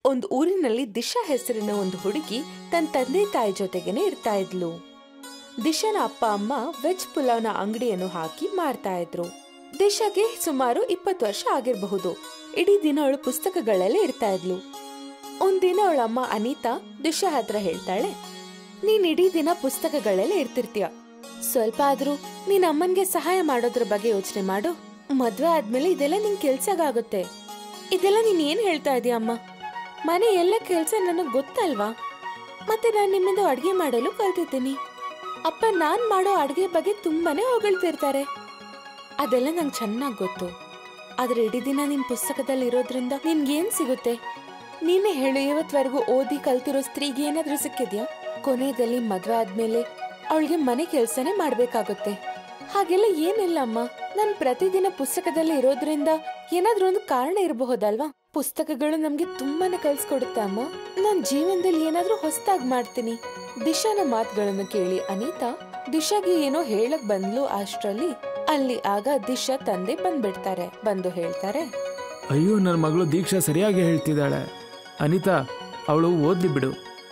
ಒಂದು ಊರಿನಲ್ಲಿ ದಿಶಾ ಹೆಸರಿನ ಒಂದು ಹುಡುಗಿ ತನ್ನ ತಂದೆ ತಾಯಿ ಜೊತೆಗೇನೆ ಇರ್ತಾ ಇದ್ಲು ದಿಶಾನ ಅಪ್ಪ ಅಮ್ಮ ವೆಜ್ ಪುಲಾವ್ನ ಅಂಗಡಿಯನ್ನು ಹಾಕಿ ಮಾರ್ತಾ ಇದ್ರು ದಿಶಾಗೆ ಸುಮಾರು ಇಪ್ಪತ್ತು ವರ್ಷ ಆಗಿರಬಹುದು ಇಡೀ ದಿನ ಅವಳು ಪುಸ್ತಕಗಳಲ್ಲೇ ಇರ್ತಾ ಇದ್ಲು ಒಂದಿನ ಅವಳ ಅಮ್ಮ ಅನಿತಾ ದಿಶಾ ಹತ್ರ ಹೇಳ್ತಾಳೆ ನೀನ್ ಇಡೀ ದಿನ ಪುಸ್ತಕಗಳಲ್ಲೇ ಇರ್ತಿರ್ತೀಯ ಸ್ವಲ್ಪ ಆದ್ರೂ ನೀನ್ ಅಮ್ಮನ್ಗೆ ಸಹಾಯ ಮಾಡೋದ್ರ ಬಗ್ಗೆ ಯೋಚನೆ ಮಾಡು ಮದ್ವೆ ಆದ್ಮೇಲೆ ಇದೆಲ್ಲ ನಿನ್ ಕೆಲ್ಸಗಾಗುತ್ತೆ ಇದೆಲ್ಲ ನೀನ್ ಏನ್ ಹೇಳ್ತಾ ಇದೀಯ ಅಮ್ಮ ಮನೆ ಎಲ್ಲ ಕೆಲ್ಸ ನನಗ್ ಗೊತ್ತಲ್ವಾ ಮತ್ತೆ ನಾನ್ ನಿಮ್ಮಿಂದ ಅಡ್ಗೆ ಮಾಡಲು ಕಲ್ತಿದ್ದೀನಿ ಅಪ್ಪ ನಾನ್ ಮಾಡೋ ಅಡ್ಗೆ ಬಗ್ಗೆ ತುಂಬಾನೇ ಹೊಗಳ್ತಿರ್ತಾರೆ ಅದೆಲ್ಲ ನಂಗೆ ಚೆನ್ನಾಗ್ ಗೊತ್ತು ಆದ್ರೆ ಇಡೀ ದಿನ ನಿನ್ ಪುಸ್ತಕದಲ್ಲಿ ಇರೋದ್ರಿಂದ ನಿನ್ಗೇನ್ ಸಿಗುತ್ತೆ ನೀನೇ ಹೇಳು ಇವತ್ವರೆಗೂ ಓದಿ ಕಲ್ತಿರೋ ಸ್ತ್ರೀಗೆ ಏನಾದ್ರೂ ಸಿಕ್ಕಿದ್ಯಾ ಕೊನೆಯಲ್ಲಿ ಮದ್ವೆ ಆದ್ಮೇಲೆ ಅವಳಿಗೆ ಮನೆ ಕೆಲ್ಸನೇ ಮಾಡ್ಬೇಕಾಗುತ್ತೆ ಹಾಗೆಲ್ಲ ಏನಿಲ್ಲ ಅಮ್ಮ ನಾನ್ ಪ್ರತಿದಿನ ಪುಸ್ತಕದಲ್ಲಿ ಇರೋದ್ರಿಂದ ಏನಾದ್ರೂ ಒಂದು ಕಾರಣ ಇರಬಹುದಲ್ವಾ ಪುಸ್ತಕಗಳು ನಮ್ಗೆ ತುಂಬಾನೇ ಕಲ್ಸ್ಕೊಡುತ್ತೆ ಅಮ್ಮ ನಾನ್ ಜೀವನದಲ್ಲಿ ಏನಾದ್ರೂ ಹೊಸದಾಗಿ ಮಾಡ್ತೀನಿ ದಿಶಾನ ಮಾತುಗಳನ್ನು ಕೇಳಿ ಅನಿತಾ ದಿಶಾಗೆ ಏನೋ ಹೇಳಕ್ ಬಂದ್ಲು ಅಷ್ಟ್ರಲ್ಲಿ ಅಲ್ಲಿ ಆಗ ದಿಶಾ ತಂದೆ ಬಂದ್ಬಿಡ್ತಾರೆ ಬಂದು ಹೇಳ್ತಾರೆ ಅಯ್ಯೋ ನನ್ನ ಮಗಳು ದೀಕ್ಷಾ ಸರಿಯಾಗಿ ಹೇಳ್ತಿದ್ದಾಳೆ ಅನಿತಾ ಅವಳು ಓದ್ಲಿ ಬಿಡು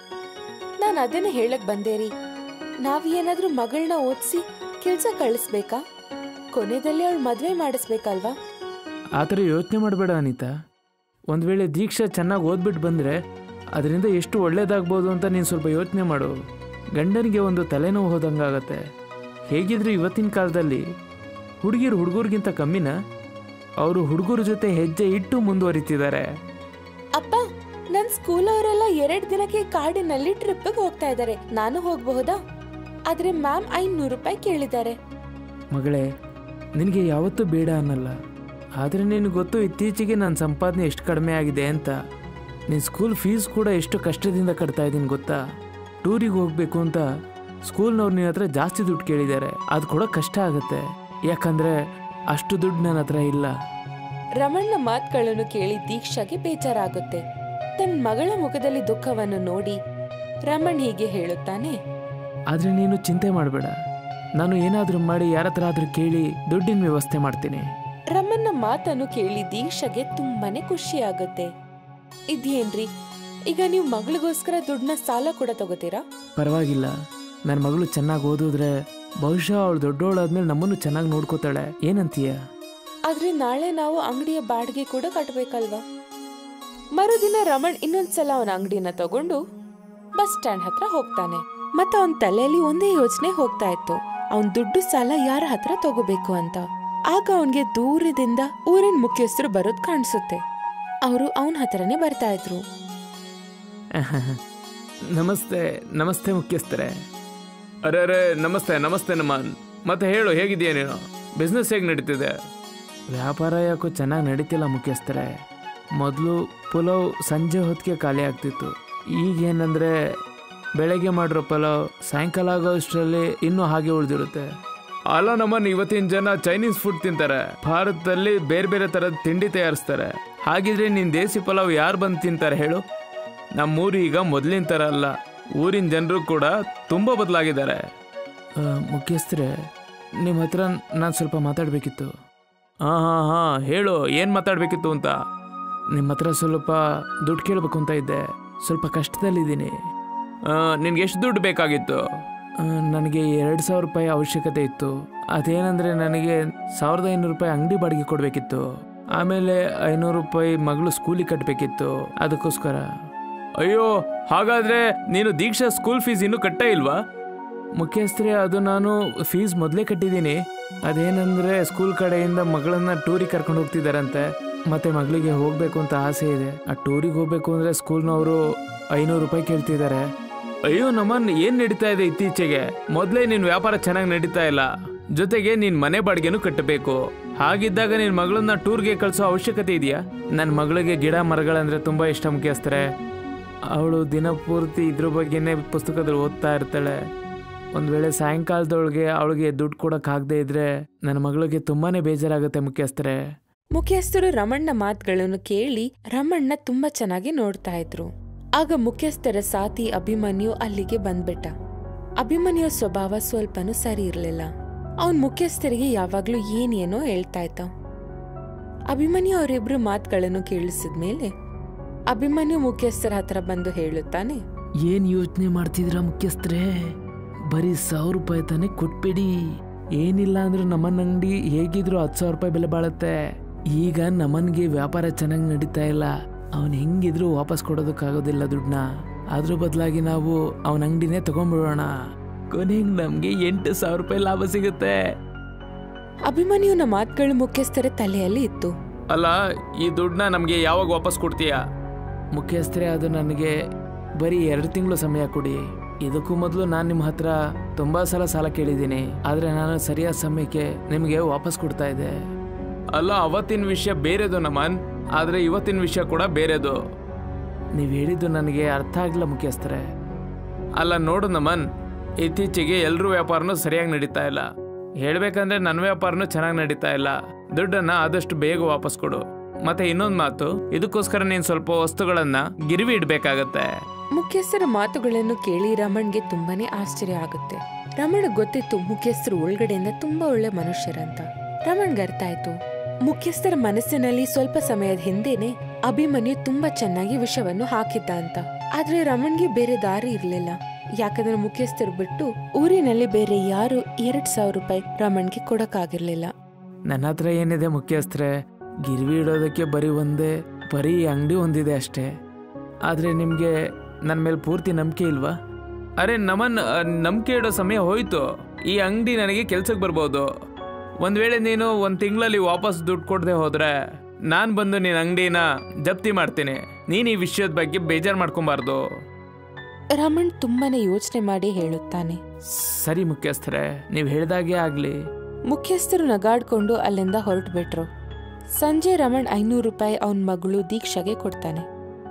ನಾನ್ ಅದನ್ನೇ ಹೇಳಕ್ ಬಂದೆ ರೀ ನಾವ್ ಏನಾದ್ರೂ ಮಗಳನ್ನ ಓದ್ಸಿ ಕೆಲ್ಸ ಕಳಿಸ್ಬೇಕಾ ಕೊನೆದಲ್ಲಿ ಅವಳು ಮದ್ವೆ ಮಾಡಿಸ್ಬೇಕಲ್ವಾ ಆ ಥರ ಯೋಚನೆ ಮಾಡಬೇಡ ಅನಿತಾ ಒಂದು ವೇಳೆ ದೀಕ್ಷಾ ಚೆನ್ನಾಗಿ ಓದ್ಬಿಟ್ಟು ಬಂದರೆ ಅದರಿಂದ ಎಷ್ಟು ಒಳ್ಳೇದಾಗ್ಬೋದು ಅಂತ ನೀನು ಸ್ವಲ್ಪ ಯೋಚನೆ ಮಾಡು ಗಂಡನಿಗೆ ಒಂದು ತಲೆನೋವು ಹೋದಂಗಾಗತ್ತೆ ಹೇಗಿದ್ರು ಇವತ್ತಿನ ಕಾಲದಲ್ಲಿ ಹುಡುಗಿರು ಹುಡುಗರಿಗಿಂತ ಕಮ್ಮಿನ ಅವರು ಹುಡುಗರ ಜೊತೆ ಹೆಜ್ಜೆ ಇಟ್ಟು ಮುಂದುವರಿತಿದ್ದಾರೆ ಅಪ್ಪ ನನ್ ಸ್ಕೂಲ್ ಅವರೆಲ್ಲ ಎರಡ್ ದಿನಕ್ಕೆ ಕಾಡಿನಲ್ಲಿ ಟ್ರಿಪ್ಗೆ ಹೋಗ್ತಾ ಇದ್ದಾರೆ ನಾನು ಹೋಗ್ಬಹುದಾ ಆದ್ರೆ ಮ್ಯಾಮ್ ಐನೂರು ರೂಪಾಯಿ ಕೇಳಿದ್ದಾರೆ ಮಗಳೇ ನಿನಗೆ ಯಾವತ್ತೂ ಬೇಡ ಅನ್ನಲ್ಲ ಆದರೆ ನಿನಗೆ ಗೊತ್ತು ಇತ್ತೀಚೆಗೆ ನನ್ನ ಸಂಪಾದನೆ ಎಷ್ಟು ಕಡಿಮೆ ಆಗಿದೆ ಅಂತ ನಿನ್ನ ಸ್ಕೂಲ್ ಫೀಸ್ ಕೂಡ ಎಷ್ಟು ಕಷ್ಟದಿಂದ ಕಟ್ತಾ ಇದ್ದೀನಿ ಗೊತ್ತಾ ಟೂರಿಗೆ ಹೋಗಬೇಕು ಅಂತ ಸ್ಕೂಲ್ನವ್ರು ನಿನ್ನ ಹತ್ರ ಜಾಸ್ತಿ ದುಡ್ಡು ಕೇಳಿದ್ದಾರೆ ಅದು ಕೂಡ ಕಷ್ಟ ಆಗುತ್ತೆ ಯಾಕಂದರೆ ಅಷ್ಟು ದುಡ್ಡು ನನ್ನ ಹತ್ರ ಇಲ್ಲ ರಮಣ್ಣ ಮಾತುಗಳನ್ನು ಕೇಳಿ ದೀಕ್ಷಾಗೆ ಬೇಜಾರಾಗುತ್ತೆ ತನ್ನ ಮಗಳ ಮುಖದಲ್ಲಿ ದುಃಖವನ್ನು ನೋಡಿ ರಮಣ್ ಹೀಗೆ ಹೇಳುತ್ತಾನೆ ಆದರೆ ನೀನು ಚಿಂತೆ ಮಾಡಬೇಡ ನಾನು ಏನಾದರೂ ಮಾಡಿ ಯಾರ ಹತ್ರ ಆದರೂ ಕೇಳಿ ದುಡ್ಡಿನ ವ್ಯವಸ್ಥೆ ಮಾಡ್ತೀನಿ ರಮಣ್ಣ ಮಾತನ್ನು ಕೇಳಿ ದೀಕ್ಷಾಗೆ ತುಂಬಾನೇ ಖುಷಿ ಆಗುತ್ತೆ ಇದೇನ್ರಿ ಈಗ ನೀವು ಮಗಳಿಗೋಸ್ಕರ ದುಡ್ಡನ್ನ ಸಾಲ ಕೂಡ ತಗೋತೀರಾ ಪರವಾಗಿಲ್ಲ ನನ್ನ ಮಗಳು ಚೆನ್ನಾಗಿ ಓದಿದ್ರೆ ಬಹುಶಃ ಅವಳು ದೊಡ್ಡವಳಾದ್ಮೇಲೆ ನಮ್ಮನ್ನು ಚೆನ್ನಾಗಿ ನೋಡ್ಕೋತಾಳೆ ಏನಂತೀಯ ಆದ್ರೆ ನಾಳೆ ನಾವು ಅಂಗಡಿಯ ಬಾಡಿಗೆ ಕೂಡ ಕಟ್ಬೇಕಲ್ವಾ ಮರುದಿನ ರಮಣ್ ಇನ್ನೊಂದ್ಸಲ ಅವನ ಅಂಗಡಿನ ತಗೊಂಡು ಬಸ್ ಸ್ಟ್ಯಾಂಡ್ ಹತ್ರ ಹೋಗ್ತಾನೆ ಮತ್ತೆ ಅವನ ತಲೆಯಲ್ಲಿ ಒಂದೇ ಯೋಚನೆ ಹೋಗ್ತಾ ಇತ್ತು ಅವನ್ ದುಡ್ಡು ಸಾಲ ಯಾರ ಹತ್ರ ತಗೋಬೇಕು ಅಂತ ಆಗ ಅವನ್ಗೆ ದೂರದಿಂದ ಊರಿನ ಮುಖ್ಯಸ್ಥರು ಬರೋದ್ ಕಾಣಿಸುತ್ತೆ ಅವರು ಅವನ ಹತ್ರನೇ ಬರ್ತಾ ಇದ್ರು ನಮಸ್ತೆ ನಮಸ್ತೆ ಮುಖ್ಯಸ್ಥರೇ ಅರೆ ಅರೆ ನಮಸ್ತೆ ನಮಸ್ತೆ ನಮನ್ ಮತ್ತೆ ಹೇಳು ಹೇಗಿದೆಯಾ ನೀನು ಬಿಸ್ನೆಸ್ ಹೇಗೆ ನಡೀತಿದೆ ವ್ಯಾಪಾರ ಯಾಕೋ ಚೆನ್ನಾಗಿ ನಡೀತಿಲ್ಲ ಮುಖ್ಯಸ್ಥರೇ ಮೊದಲು ಪುಲಾವ್ ಸಂಜೆ ಹೊತ್ತಿಗೆ ಖಾಲಿ ಆಗ್ತಿತ್ತು ಈಗೇನಂದ್ರೆ ಬೆಳಗ್ಗೆ ಮಾಡಿರೋ ಪಲಾವ್ ಸಾಯಂಕಾಲ ಆಗೋ ಅಷ್ಟರಲ್ಲಿ ಇನ್ನೂ ಹಾಗೆ ಉಳಿದಿರುತ್ತೆ ಅಲ್ಲ ನಮ್ಮನ್ ಇವತ್ತಿನ ಜನ ಚೈನೀಸ್ ಫುಡ್ ತಿಂತಾರೆ ಭಾರತದಲ್ಲಿ ಬೇರೆ ಬೇರೆ ಥರದ ತಿಂಡಿ ತಯಾರಿಸ್ತಾರೆ ಹಾಗಿದ್ರೆ ನಿನ್ ದೇಸಿ ಪಲಾವ್ ಯಾರು ಬಂದು ತಿಂತಾರೆ ಹೇಳು ನಮ್ಮೂರು ಈಗ ಮೊದಲಿನ ಥರ ಅಲ್ಲ ಊರಿನ ಜನರು ಕೂಡ ತುಂಬ ಬದಲಾಗಿದ್ದಾರೆ ಮುಖ್ಯಸ್ಥರೇ ನಿಮ್ಮ ಹತ್ರ ನಾನು ಸ್ವಲ್ಪ ಮಾತಾಡಬೇಕಿತ್ತು ಹಾಂ ಹಾಂ ಹಾಂ ಹೇಳು ಏನು ಮಾತಾಡಬೇಕಿತ್ತು ಅಂತ ನಿಮ್ಮ ಹತ್ರ ಸ್ವಲ್ಪ ದುಡ್ಡು ಕೇಳಬೇಕು ಅಂತ ಇದ್ದೆ ಸ್ವಲ್ಪ ಕಷ್ಟದಲ್ಲಿದ್ದೀನಿ ನಿನ್ಗೆ ಎಷ್ಟು ದುಡ್ಡು ಬೇಕಾಗಿತ್ತು ಆ, ನನಗೆ ಎರಡು ಸಾವಿರ ರೂಪಾಯಿ ಅವಶ್ಯಕತೆ ಇತ್ತು ಅದೇನಂದ್ರೆ ನನಗೆ ಸಾವಿರದ ಐನೂರು ರೂಪಾಯಿ ಅಂಗಡಿ ಬಾಡಿಗೆ ಕೊಡಬೇಕಿತ್ತು ಆಮೇಲೆ ಐನೂರು ರೂಪಾಯಿ ಮಗಳು ಸ್ಕೂಲಿಗೆ ಕಟ್ಟಬೇಕಿತ್ತು ಅದಕ್ಕೋಸ್ಕರ ಅಯ್ಯೋ ಹಾಗಾದ್ರೆ ನೀನು ದೀಕ್ಷಾ ಸ್ಕೂಲ್ ಫೀಸ್ ಇನ್ನೂ ಕಟ್ಟೇ ಇಲ್ವಾ ಮುಖ್ಯಸ್ಥರೇ ಅದು ನಾನು ಫೀಸ್ ಮೊದಲೇ ಕಟ್ಟಿದ್ದೀನಿ ಅದೇನಂದ್ರೆ ಸ್ಕೂಲ್ ಕಡೆಯಿಂದ ಮಗಳನ್ನ ಟೂರಿಗೆ ಕರ್ಕೊಂಡು ಹೋಗ್ತಿದ್ದಾರಂತೆ ಮತ್ತೆ ಮಗಳಿಗೆ ಹೋಗ್ಬೇಕು ಅಂತ ಆಸೆ ಇದೆ ಆ ಟೂರಿಗೆ ಹೋಗ್ಬೇಕು ಅಂದ್ರೆ ಸ್ಕೂಲ್ನವರು ಐನೂರು ರೂಪಾಯಿ ಕೇಳ್ತಿದ್ದಾರೆ ಅಯ್ಯೋ ನಮ್ಮನ್ ಏನ್ ನಡೀತಾ ಇದೆ ಇತ್ತೀಚೆಗೆ ಮೊದಲೇ ನಿನ್ ವ್ಯಾಪಾರ ಚೆನ್ನಾಗಿ ನಡೀತಾ ಇಲ್ಲ ಜೊತೆಗೆ ನಿನ್ ಮನೆ ಬಾಡಿಗೆನೂ ಕಟ್ಟಬೇಕು ಹಾಗಿದ್ದಾಗ ನಿನ್ ಮಗಳನ್ನ ಟೂರ್ಗೆ ಕಳ್ಸೋ ಅವಶ್ಯಕತೆ ಇದೆಯಾ ನನ್ನ ಮಗಳಿಗೆ ಗಿಡ ಮರಗಳಂದ್ರೆ ತುಂಬಾ ಇಷ್ಟ ಮುಖ್ಯಸ್ಥರೆ ಅವಳು ದಿನಪೂರ್ತಿ ಇದ್ರ ಬಗ್ಗೆನೇ ಪುಸ್ತಕದಲ್ಲಿ ಓದ್ತಾ ಇರ್ತಾಳೆ ಒಂದು ವೇಳೆ ಸಾಯಂಕಾಲದೊಳಗೆ ಅವಳಿಗೆ ದುಡ್ಡು ಕೊಡೋಕ್ಕಾಗದೇ ಇದ್ರೆ ನನ್ನ ಮಗಳಿಗೆ ತುಂಬಾನೇ ಬೇಜಾರಾಗುತ್ತೆ ಮುಖ್ಯಸ್ಥರೇ ಮುಖ್ಯಸ್ಥರು ರಮಣ್ಣ ಮಾತುಗಳನ್ನು ಕೇಳಿ ರಮಣ್ಣ ತುಂಬಾ ಚೆನ್ನಾಗಿ ನೋಡ್ತಾ ಇದ್ರು ಆಗ ಮುಖ್ಯಸ್ಥರ ಸಾತಿ ಅಭಿಮನ್ಯು ಅಲ್ಲಿಗೆ ಬಂದ್ಬಿಟ್ಟ ಅಭಿಮನ್ಯು ಸ್ವಭಾವ ಸ್ವಲ್ಪನೂ ಸರಿ ಇರ್ಲಿಲ್ಲ ಅವನ್ ಮುಖ್ಯಸ್ಥರಿಗೆ ಯಾವಾಗ್ಲೂ ಏನೇನೋ ಹೇಳ್ತಾ ಇದ್ದ ಅಭಿಮನ್ಯು ಅವರಿಬ್ರು ಮಾತುಗಳನ್ನು ಕೇಳಿಸಿದ್ಮೇಲೆ ಅಭಿಮನ್ಯು ಮುಖ್ಯಸ್ಥರ ಹತ್ರ ಬಂದು ಹೇಳುತ್ತಾನೆ ಏನ್ ಯೋಚನೆ ಮಾಡ್ತಿದ್ರ ಮುಖ್ಯಸ್ಥರೇ ಬರೀ ಸಾವಿರ ರೂಪಾಯಿ ತಾನೇ ಕೊಟ್ಬಿಡಿ ಏನಿಲ್ಲ ಅಂದ್ರೂ ನಮ್ಮನ್ ಅಂಗಡಿ ಹೇಗಿದ್ರು ಹತ್ತು ಸಾವಿರ ರೂಪಾಯಿ ಬೆಲೆ ಬಾಳುತ್ತೆ ಈಗ ನಮನ್ಗೆ ವ್ಯಾಪಾರ ಚೆನ್ನಾಗಿ ನಡೀತಾ ಇಲ್ಲ ಅವನ್ ಹೆಂಗಿದ್ರು ವಾಪಸ್ ಕೊಡೋದಕ್ಕಾಗೋದಿಲ್ಲ ದುಡ್ಡನ್ನ ಅದ್ರ ಬದಲಾಗಿ ನಾವು ಅವನ ಅಂಗಡಿನೇ ತಗೊಂಡ್ಬಿಡೋಣ ಕೊನೆಗೆ ನಮ್ಗೆ ಎಂಟು ಸಾವಿರ ರೂಪಾಯಿ ಲಾಭ ಸಿಗುತ್ತೆ ಅಭಿಮನ್ಯುನ ಮಾತುಗಳು ಮುಖ್ಯಸ್ಥರ ತಲೆಯಲ್ಲಿ ಇತ್ತು ಅಲ್ಲ ಈ ದುಡ್ಡನ್ನ ನಮಗೆ ಯಾವಾಗ ವಾಪಸ್ ಕೊಡ್ತೀಯಾ ಮುಖ್ಯಸ್ಥರೇ ಅದು ನನಗೆ ಬರೀ ಎರಡು ತಿಂಗಳು ಸಮಯ ಕೊಡಿ ಇದಕ್ಕೂ ಮೊದಲು ನಾನು ನಿಮ್ಮ ಹತ್ರ ತುಂಬಾ ಸಲ ಸಾಲ ಕೇಳಿದ್ದೀನಿ ಆದರೆ ನಾನು ಸರಿಯಾದ ಸಮಯಕ್ಕೆ ನಿಮಗೆ ವಾಪಸ್ ಕೊಡ್ತಾ ಇದ್ದೆ ಅಲ್ಲ ಅವತ್ತಿನ ವಿಷಯ ಬೇರೆದು ನಮನ್ ಆದರೆ ಇವತ್ತಿನ ವಿಷಯ ಕೂಡ ಬೇರೆದು ನೀವು ಹೇಳಿದ್ದು ನನಗೆ ಅರ್ಥ ಆಗಿಲ್ಲ ಮುಖ್ಯಸ್ಥರೇ ಅಲ್ಲ ನೋಡು ನಮನ್ ಇತ್ತೀಚೆಗೆ ಎಲ್ಲರೂ ವ್ಯಾಪಾರನೂ ಸರಿಯಾಗಿ ನಡೀತಾ ಇಲ್ಲ ಹೇಳ್ಬೇಕಂದ್ರೆ ನನ್ನ ವ್ಯಾಪಾರನೂ ಚೆನ್ನಾಗಿ ನಡೀತಾ ಇಲ್ಲ ದುಡ್ಡನ್ನ ಆದಷ್ಟು ಬೇಗ ವಾಪಸ್ ಕೊಡು ಮತ್ತೆ ಇನ್ನೊಂದು ಮಾತು ಇದಕ್ಕೋಸ್ಕರ ನೀನು ಸ್ವಲ್ಪ ವಸ್ತುಗಳನ್ನ ಗಿರಿವಿ ಇಡ್ಬೇಕಾಗತ್ತೆ ಮುಖ್ಯಸ್ಥರ ಮಾತುಗಳನ್ನು ಕೇಳಿ ರಮಣ್ಗೆ ತುಂಬಾನೇ ಆಶ್ಚರ್ಯ ಆಗುತ್ತೆ ರಮಣ್ ಗೊತ್ತಿತ್ತು ಮುಖ್ಯಸ್ಥರು ಒಳಗಡೆಯಿಂದ ತುಂಬಾ ಒಳ್ಳೆ ಮನುಷ್ಯರಂತ ರಮಣ್ಗೆ ಅರ್ಥ ಆಯ್ತು ಮುಖ್ಯಸ್ಥರ ಮನಸ್ಸಿನಲ್ಲಿ ಸ್ವಲ್ಪ ಸಮಯದ ಹಿಂದೆನೆ ಅಭಿಮನ್ಯು ತುಂಬಾ ಚೆನ್ನಾಗಿ ವಿಷವನ್ನು ಹಾಕಿದ್ದ ಅಂತ ಆದ್ರೆ ರಮಣ್ಗೆ ಬೇರೆ ದಾರಿ ಇರ್ಲಿಲ್ಲ ಯಾಕಂದ್ರೆ ಮುಖ್ಯಸ್ಥರು ಬಿಟ್ಟು ಊರಿನಲ್ಲಿ ಬೇರೆ ಯಾರು ಎರಡ್ ಸಾವಿರ ರೂಪಾಯಿ ರಮಣ್ಗೆ ಕೊಡಕ್ಕಾಗಿರ್ಲಿಲ್ಲ ನನ್ನ ಹತ್ರ ಏನಿದೆ ಮುಖ್ಯಸ್ಥರೇ ಗಿರ್ವಿ ಇಡೋದಕ್ಕೆ ಬರೀ ಒಂದೇ ಬರೀ ಅಂಗಡಿ ಒಂದಿದೆ ಅಷ್ಟೇ ಆದರೆ ನಿಮಗೆ ನನ್ನ ಮೇಲೆ ಪೂರ್ತಿ ನಂಬಿಕೆ ಇಲ್ವಾ ಅರೆ ನಮನ್ ನಂಬಿಕೆ ಇಡೋ ಸಮಯ ಹೋಯ್ತು ಈ ಅಂಗಡಿ ನನಗೆ ಕೆಲ್ಸಕ್ಕೆ ಬರ್ಬೋದು ಒಂದು ವೇಳೆ ನೀನು ಒಂದು ತಿಂಗಳಲ್ಲಿ ವಾಪಸ್ ದುಡ್ಡು ಕೊಡದೆ ಹೋದ್ರೆ ನಾನು ಬಂದು ನಿನ್ನ ಅಂಗಡಿನ ಜಪ್ತಿ ಮಾಡ್ತೀನಿ ನೀನು ಈ ವಿಷಯದ ಬಗ್ಗೆ ಬೇಜಾರು ಮಾಡ್ಕೊಬಾರ್ದು ರಮಣ್ ತುಂಬಾನೇ ಯೋಚನೆ ಮಾಡಿ ಹೇಳುತ್ತಾನೆ ಸರಿ ಮುಖ್ಯಸ್ಥರೇ ನೀವು ಹೇಳ್ದಾಗೆ ಆಗಲಿ ಮುಖ್ಯಸ್ಥರು ನಗಾಡ್ಕೊಂಡು ಅಲ್ಲಿಂದ ಹೊರಟು ಬಿಟ್ರು ಸಂಜೆ ರಮಣ್ ಐನೂರು ರೂಪಾಯಿ ಅವನ ಮಗಳು ದೀಕ್ಷಾಗೆ ಕೊಡ್ತಾನೆ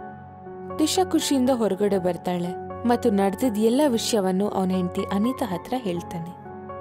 ದಿಶಾ ಖುಷಿಯಿಂದ ಹೊರಗಡೆ ಬರ್ತಾಳೆ ಮತ್ತು ನಡೆದಿದ್ದ ಎಲ್ಲ ವಿಷಯವನ್ನು ಅವನ ಹೆಂಡತಿ ಅನಿತಾ ಹತ್ರ ಹೇಳ್ತಾನೆ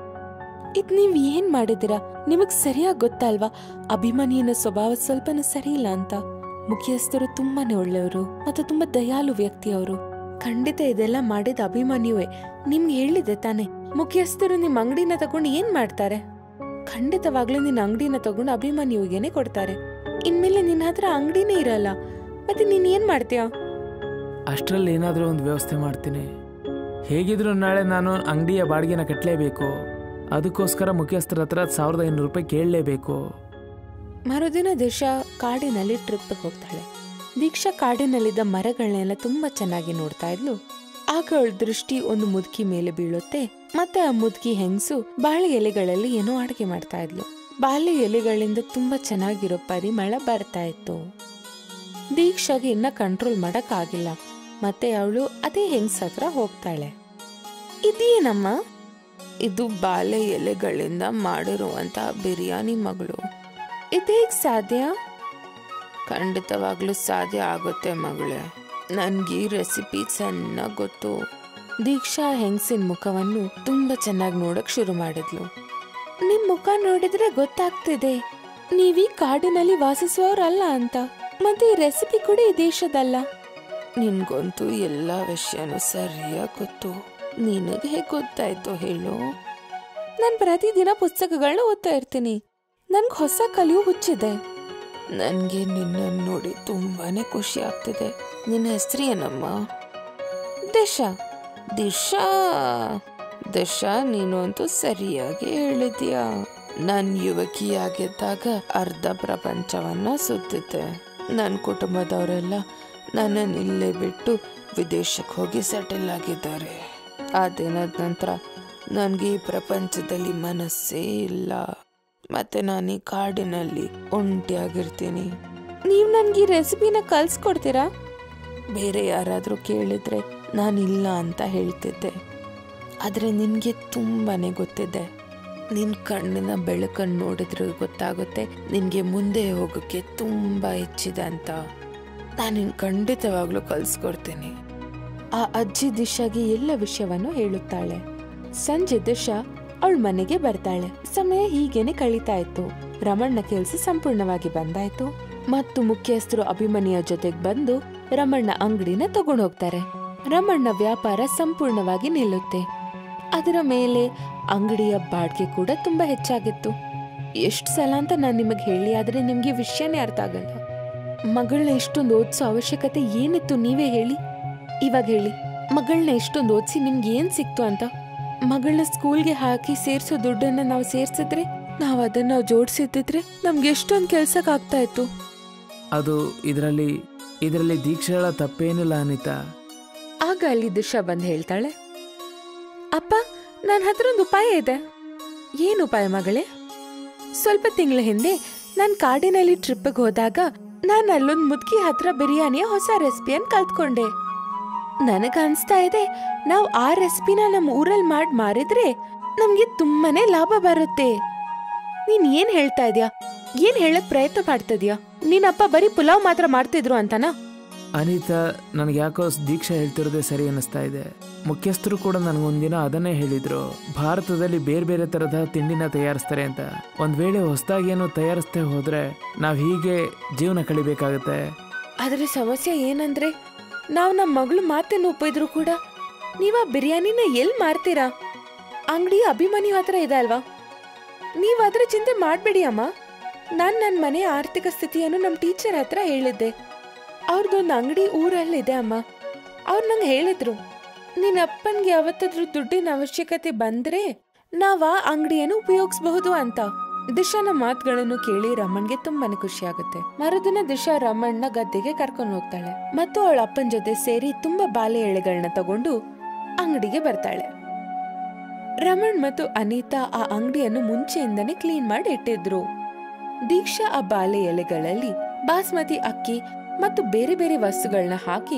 ಇದ್ ನೀವ್ ಏನ್ ಮಾಡಿದಿರಾ ನಿಮಗ್ ಸರಿಯಾಗಿ ಗೊತ್ತಲ್ವಾ ಅಭಿಮನ್ಯನ ಸ್ವಭಾವ ಸ್ವಲ್ಪನೂ ಸರಿ ಇಲ್ಲ ಅಂತ ಮುಖ್ಯಸ್ಥರು ತುಂಬಾನೇ ಒಳ್ಳೆಯವರು ಮತ್ತು ತುಂಬಾ ದಯಾಳು ವ್ಯಕ್ತಿಯವರು ಖಂಡಿತ ಇದೆಲ್ಲ ಮಾಡಿದ ಅಭಿಮನ್ಯುವೆ ನಿಮ್ಗೆ ಹೇಳಿದೆ ತಾನೆ ಮುಖ್ಯಸ್ಥರು ನಿಮ್ ಅಂಗಡಿನ ತಗೊಂಡು ಏನ್ ಮಾಡ್ತಾರೆ ಖಂಡಿತವಾಗ್ಲೂ ನಿನ್ನ ಅಂಗಡಿನ ತಗೊಂಡು ಅಭಿಮನ್ಯುವಿಗೆನೆ ಕೊಡ್ತಾರೆ ಇನ್ಮೇಲೆ ನಿನ್ನ ಹತ್ರ ಅಂಗಡಿನೇ ಇರಲ್ಲ ಮತ್ತೆ ನೀನ್ ಏನ್ ಮಾಡ್ತೀಯ ಅಷ್ಟರಲ್ಲಿ ಏನಾದರೂ ಒಂದು ವ್ಯವಸ್ಥೆ ಮಾಡ್ತೀನಿ ಹೇಗಿದ್ರು ನಾಳೆ ನಾನು ಅಂಗಡಿಯ ಬಾಡಿಗೆನ ಕಟ್ಟಲೇಬೇಕು ಅದಕ್ಕೋಸ್ಕರ ಮುಖ್ಯಸ್ಥರ ಹತ್ರ ಸಾವಿರದ ಐನೂರು ರೂಪಾಯಿ ಕೇಳಲೇಬೇಕು ಮರುದಿನ ದಿಶಾ ಕಾಡಿನಲ್ಲಿ ಟ್ರಿಪ್ ಹೋಗ್ತಾಳೆ ದೀಕ್ಷಾ ಕಾಡಿನಲ್ಲಿದ್ದ ಮರಗಳನ್ನೆಲ್ಲ ತುಂಬಾ ಚೆನ್ನಾಗಿ ನೋಡ್ತಾ ಇದ್ಲು ಆಗ ಅವಳ ದೃಷ್ಟಿ ಒಂದು ಮುದುಕಿ ಮೇಲೆ ಬೀಳುತ್ತೆ ಮತ್ತೆ ಆ ಮುದುಕಿ ಹೆಂಗಸು ಬಾಳೆ ಎಲೆಗಳಲ್ಲಿ ಏನೋ ಅಡುಗೆ ಮಾಡ್ತಾ ಇದ್ಲು ಬಾಳೆ ಎಲೆಗಳಿಂದ ತುಂಬಾ ಚೆನ್ನಾಗಿರೋ ಪರಿಮಳ ಬರ್ತಾ ಇತ್ತು ದೀಕ್ಷಾಗೆ ಇನ್ನ ಕಂಟ್ರೋಲ್ ಮಾಡಕ್ ಆಗಿಲ್ಲ ಮತ್ತೆ ಅವಳು ಅದೇ ಹೆಂಗ್ಸ್ ಹತ್ರ ಹೋಗ್ತಾಳೆ ಇದೇನಮ್ಮ ಇದು ಬಾಳೆ ಎಲೆಗಳಿಂದ ಮಾಡಿರುವಂತ ಬಿರಿಯಾನಿ ಮಗಳು ಇದೇಗ್ ಸಾಧ್ಯ ಖಂಡಿತವಾಗ್ಲೂ ಸಾಧ್ಯ ಆಗುತ್ತೆ ಮಗಳೇ ನನ್ಗೆ ಈ ರೆಸಿಪಿ ಚೆನ್ನಾಗ್ ಗೊತ್ತು ದೀಕ್ಷಾ ಹೆಂಗಸಿನ ಮುಖವನ್ನು ತುಂಬಾ ಚೆನ್ನಾಗಿ ನೋಡಕ್ ಶುರು ಮಾಡಿದ್ಲು ನಿಮ್ ಮುಖ ನೋಡಿದ್ರೆ ಗೊತ್ತಾಗ್ತಿದೆ ನೀವೀ ಕಾಡಿನಲ್ಲಿ ವಾಸಿಸುವವರಲ್ಲ ಅಂತ ಮತ್ತೆ ಈ ರೆಸಿಪಿ ಕೂಡ ಈ ದೇಶದಲ್ಲ ನಿನ್ಗಂತೂ ಎಲ್ಲಾ ವಿಷಯನೂ ಸರಿಯಾಗಿ ಗೊತ್ತು ನಿನಗೆ ಹೇಗೆ ಗೊತ್ತಾಯ್ತು ಹೇಳು ನಾನು ಪ್ರತಿದಿನ ಪುಸ್ತಕಗಳನ್ನ ಓದ್ತಾ ಇರ್ತೀನಿ ನನ್ಗೆ ಹೊಸ ಕಲಿಯು ಹುಚ್ಚಿದೆ ನನಗೆ ನಿನ್ನನ್ನು ನೋಡಿ ತುಂಬಾನೇ ಖುಷಿ ಆಗ್ತಿದೆ ನಿನ್ನ ಹೆಸರು ಏನಮ್ಮ ದಿಶಾ ದಿಶಾ ದಿಶಾ ನೀನು ಅಂತೂ ಸರಿಯಾಗಿ ಹೇಳಿದ್ಯಾ ನನ್ ಯುವಕಿಯಾಗಿದ್ದಾಗ ಅರ್ಧ ಪ್ರಪಂಚವನ್ನ ಸುತ್ತಿದ್ದೆ ನನ್ನ ಕುಟುಂಬದವರೆಲ್ಲ ನನ್ನನ್ನು ಇಲ್ಲೇ ಬಿಟ್ಟು ವಿದೇಶಕ್ಕೆ ಹೋಗಿ ಸೆಟಲ್ ಆಗಿದ್ದಾರೆ ಆ ದಿನದ ನಂತರ ನನಗೆ ಈ ಪ್ರಪಂಚದಲ್ಲಿ ಮನಸ್ಸೇ ಇಲ್ಲ ಮತ್ತೆ ನಾನು ಈ ಕಾಡಿನಲ್ಲಿ ಒಂಟಿಯಾಗಿರ್ತೀನಿ ನೀವು ನನಗೆ ಈ ರೆಸಿಪಿನ ಕಲ್ಸ್ಕೊಡ್ತೀರಾ ಬೇರೆ ಯಾರಾದರೂ ಕೇಳಿದ್ರೆ ನಾನಿಲ್ಲ ಅಂತ ಹೇಳ್ತಿದ್ದೆ ಆದರೆ ನಿನಗೆ ತುಂಬಾನೇ ಗೊತ್ತಿದೆ ನಿನ್ನ ಕಣ್ಣಿನ ಬೆಳಕನ್ನು ನೋಡಿದ್ರೆ ಗೊತ್ತಾಗುತ್ತೆ ನಿನಗೆ ಮುಂದೆ ಹೋಗೋಕ್ಕೆ ತುಂಬ ಇಚ್ಛಿದೆ ಅಂತ ನಾನು ನಿನ್ನ ಖಂಡಿತವಾಗ್ಲೂ ಕಲ್ಸ್ಕೊಡ್ತೀನಿ ಆ ಅಜ್ಜಿ ದಿಶಾಗೆ ಎಲ್ಲ ವಿಷಯವನ್ನು ಹೇಳುತ್ತಾಳೆ ಸಂಜೆ ದಿಶಾ ಅವಳ ಮನೆಗೆ ಬರ್ತಾಳೆ ಸಮಯ ಹೀಗೇನೆ ಕಳೀತಾ ಇತ್ತು ರಮಣ್ಣ ಕೆಲಸ ಸಂಪೂರ್ಣವಾಗಿ ಬಂದಾಯ್ತು ಮತ್ತು ಮುಖ್ಯಸ್ಥರು ಅಭಿಮನ್ಯ ಜೊತೆಗೆ ಬಂದು ರಮಣ್ಣ ಅಂಗಡಿನ ತಗೊಂಡು ಹೋಗ್ತಾರೆ ರಮಣ್ಣ ವ್ಯಾಪಾರ ಸಂಪೂರ್ಣವಾಗಿ ನಿಲ್ಲುತ್ತೆ ಅದರ ಮೇಲೆ ಅಂಗಡಿಯ ಬಾಡಿಗೆ ಕೂಡ ತುಂಬಾ ಹೆಚ್ಚಾಗಿತ್ತು ಎಷ್ಟು ಸಲ ಅಂತ ನಾನು ನಿಮಗೆ ಹೇಳಿ ಆದ್ರೆ ನಿಮ್ಗೆ ವಿಷಯನೇ ಅರ್ಥ ಆಗಲ್ಲ ಮಗಳನ್ನ ಇಷ್ಟೊಂದು ಓದಿಸೋ ಅವಶ್ಯಕತೆ ಏನಿತ್ತು ನೀವೇ ಹೇಳಿ ಇವಾಗ ಹೇಳಿ ಮಗಳನ್ನ ಇಷ್ಟೊಂದು ಓದಿಸಿ ನಿಮ್ಗೆ ಏನ್ ಸಿಕ್ತು ಅಂತ ಮಗಳನ್ನ ಸ್ಕೂಲ್ಗೆ ಹಾಕಿ ಸೇರ್ಸೋ ದುಡ್ಡನ್ನ ನಾವು ಸೇರ್ಸಿದ್ರೆ ನಾವು ಅದನ್ನ ಜೋಡಿಸಿದ್ರೆ ನಮ್ಗೆ ಎಷ್ಟೊಂದು ಕೆಲ್ಸಕ್ಕಾಗ್ತಾ ಇತ್ತು ಅದು ಇದರಲ್ಲಿ ಇದರಲ್ಲಿ ದೀಕ್ಷೆಗಳ ತಪ್ಪೇನಿಲ್ಲ ಅನಿತಾ ಆಗ ಅಲ್ಲಿ ದಿಶಾ ಬಂದು ಹೇಳ್ತಾಳೆ ಅಪ್ಪ ನನ್ನ ಹತ್ರ ಒಂದು ಉಪಾಯ ಇದೆ ಏನು ಉಪಾಯ ಮಗಳೇ ಸ್ವಲ್ಪ ತಿಂಗಳ ಹಿಂದೆ ನಾನು ಕಾಡಿನಲ್ಲಿ ಟ್ರಿಪ್ಗೆ ಹೋದಾಗ ನಾನು ಅಲ್ಲೊಂದು ಮುದುಕಿ ಹತ್ರ ಬಿರಿಯಾನಿಯ ಹೊಸ ರೆಸಿಪಿಯನ್ನು ಕಲ್ತ್ಕೊಂಡೆ ನನಗ ಅನ್ಸ್ತಾ ಇದೆ ನಾವು ಆ ರೆಸಿಪಿನ ನಮ್ಮ ಊರಲ್ಲಿ ಮಾಡಿ ಮಾರಿದ್ರೆ ನಮ್ಗೆ ತುಂಬಾನೇ ಲಾಭ ಬರುತ್ತೆ ನೀನ್ ಏನ್ ಹೇಳ್ತಾ ಇದೀಯಾ ಏನ್ ಹೇಳಕ್ ಪ್ರಯತ್ನ ಮಾಡ್ತಿದ್ಯಾ ನಿನ್ನಪ್ಪ ಬರೀ ಪುಲಾವ್ ಮಾತ್ರ ಮಾಡ್ತಿದ್ರು ಅಂತನಾ ಅನಿತಾ ನನಗೆ ಯಾಕೋ ದೀಕ್ಷಾ ಹೇಳ್ತಿರೋದೇ ಸರಿ ಅನ್ನಿಸ್ತಾ ಇದೆ ಮುಖ್ಯಸ್ಥರು ಕೂಡ ನನಗೊಂದಿನ ಅದನ್ನೇ ಹೇಳಿದ್ರು ಭಾರತದಲ್ಲಿ ಬೇರೆ ಬೇರೆ ತರಹದ ತಿಂಡಿನ ತಯಾರಿಸ್ತಾರೆ ಅಂತ ಒಂದ್ ವೇಳೆ ಹೊಸದಾಗಿ ಏನೋ ತಯಾರಿಸ್ತಾ ಹೋದ್ರೆ ನಾವ್ ಹೀಗೆ ಜೀವನ ಕಳಿಬೇಕಾಗತ್ತೆ ಆದ್ರೆ ಸಮಸ್ಯೆ ಏನಂದ್ರೆ ನಾವು ನಮ್ಮ ಮಗಳು ಮಾತನ್ನು ಒಪ್ಪಿದ್ರು ಕೂಡ ನೀವ ಬಿರಿಯಾನಿನ ಎಲ್ ಮಾರ್ತೀರಾ ಅಂಗಡಿ ಅಭಿಮನ್ಯು ಹತ್ರ ಇದೆ ಅಲ್ವಾ ನೀವ್ ಅದ್ರ ಚಿಂತೆ ಮಾಡ್ಬೇಡಿ ಅಮ್ಮ ನಾನ್ ನನ್ನ ಮನೆ ಆರ್ಥಿಕ ಸ್ಥಿತಿಯನ್ನು ನಮ್ಮ ಟೀಚರ್ ಹತ್ರ ಹೇಳಿದ್ದೆ ಅವ್ರದ್ದೊಂದು ಅಂಗಡಿ ಊರಲ್ಲಿದೆ ಅಮ್ಮ ಅವ್ರು ನಂಗೆ ಹೇಳಿದ್ರು ನಿನ್ನ ಅಪ್ಪನ್ಗೆ ಯಾವತ್ತಾದ್ರೂ ದುಡ್ಡಿನ ಅವಶ್ಯಕತೆ ಬಂದ್ರೆ ನಾವ್ ಆ ಅಂಗಡಿಯನ್ನು ಉಪಯೋಗಿಸಬಹುದು ಅಂತ ದಿಶಾನ ಮಾತುಗಳನ್ನು ಕೇಳಿ ರಮಣ್ಗೆ ತುಂಬಾನೇ ಖುಷಿ ಆಗುತ್ತೆ ಮರುದಿನ ದಿಶಾ ರಮಣ್ನ ಗದ್ದೆಗೆ ಕರ್ಕೊಂಡು ಹೋಗ್ತಾಳೆ ಮತ್ತು ಅವಳ ಅಪ್ಪನ ಜೊತೆ ಸೇರಿ ತುಂಬಾ ಬಾಲೆ ಎಳೆಗಳನ್ನ ತಗೊಂಡು ಅಂಗಡಿಗೆ ಬರ್ತಾಳೆ ರಮಣ್ ಮತ್ತು ಅನಿತಾ ಆ ಅಂಗಡಿಯನ್ನು ಮುಂಚೆಯಿಂದನೇ ಕ್ಲೀನ್ ಮಾಡಿ ಇಟ್ಟಿದ್ರು ದೀಕ್ಷಾ ಆ ಬಾಲೆ ಎಲೆಗಳಲ್ಲಿ ಬಾಸ್ಮತಿ ಅಕ್ಕಿ ಮತ್ತು ಬೇರೆ ಬೇರೆ ವಸ್ತುಗಳನ್ನ ಹಾಕಿ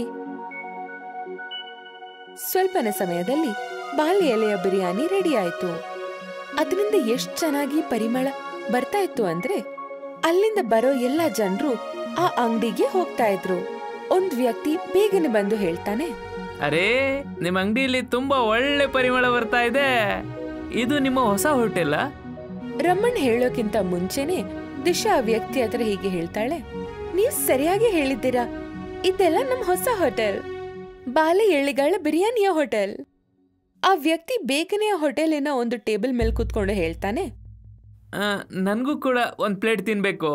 ಸ್ವಲ್ಪನೇ ಸಮಯದಲ್ಲಿ ಬಾಲೆ ಎಲೆಯ ಬಿರಿಯಾನಿ ರೆಡಿ ಆಯ್ತು ಅದರಿಂದ ಎಷ್ಟ್ ಚೆನ್ನಾಗಿ ಪರಿಮಳ ಬರ್ತಾ ಇತ್ತು ಅಂದ್ರೆ ಅಲ್ಲಿಂದ ಬರೋ ಎಲ್ಲ ಜನರು ಆ ಅಂಗಡಿಗೆ ಹೋಗ್ತಾ ಇದ್ರು ಒಂದ್ ವ್ಯಕ್ತಿ ಬೇಗನೆ ಬಂದು ಹೇಳ್ತಾನೆ ಅರೇ ನಿಮ್ಮ ಅಂಗಡಿಯಲ್ಲಿ ತುಂಬಾ ಒಳ್ಳೆ ಪರಿಮಳ ಬರ್ತಾ ಇದೆ ಇದು ನಿಮ್ಮ ಹೊಸ ಹೋಟೆಲ್ ರಮಣ್ ಹೇಳೋಕ್ಕಿಂತ ಮುಂಚೆನೆ ದಿಶಾ ಆ ವ್ಯಕ್ತಿ ಹತ್ರ ಹೀಗೆ ಹೇಳ್ತಾಳೆ ನೀವ್ ಸರಿಯಾಗಿ ಹೇಳಿದ್ದೀರಾ ಇದೆಲ್ಲ ನಮ್ ಹೊಸ ಹೋಟೆಲ್ ಬಾಲೆ ಎಳ್ಳಿಗಳ ಬಿರಿಯಾನಿಯ ಹೋಟೆಲ್ ಆ ವ್ಯಕ್ತಿ ಬೇಗನೆ ಆ ಹೋಟೆಲಿನ ಒಂದು ಟೇಬಲ್ ಮೇಲೆ ಕೂತ್ಕೊಂಡು ಹೇಳ್ತಾನೆ ನನಗೂ ಕೂಡ ಒಂದ್ ಪ್ಲೇಟ್ ತಿನ್ಬೇಕು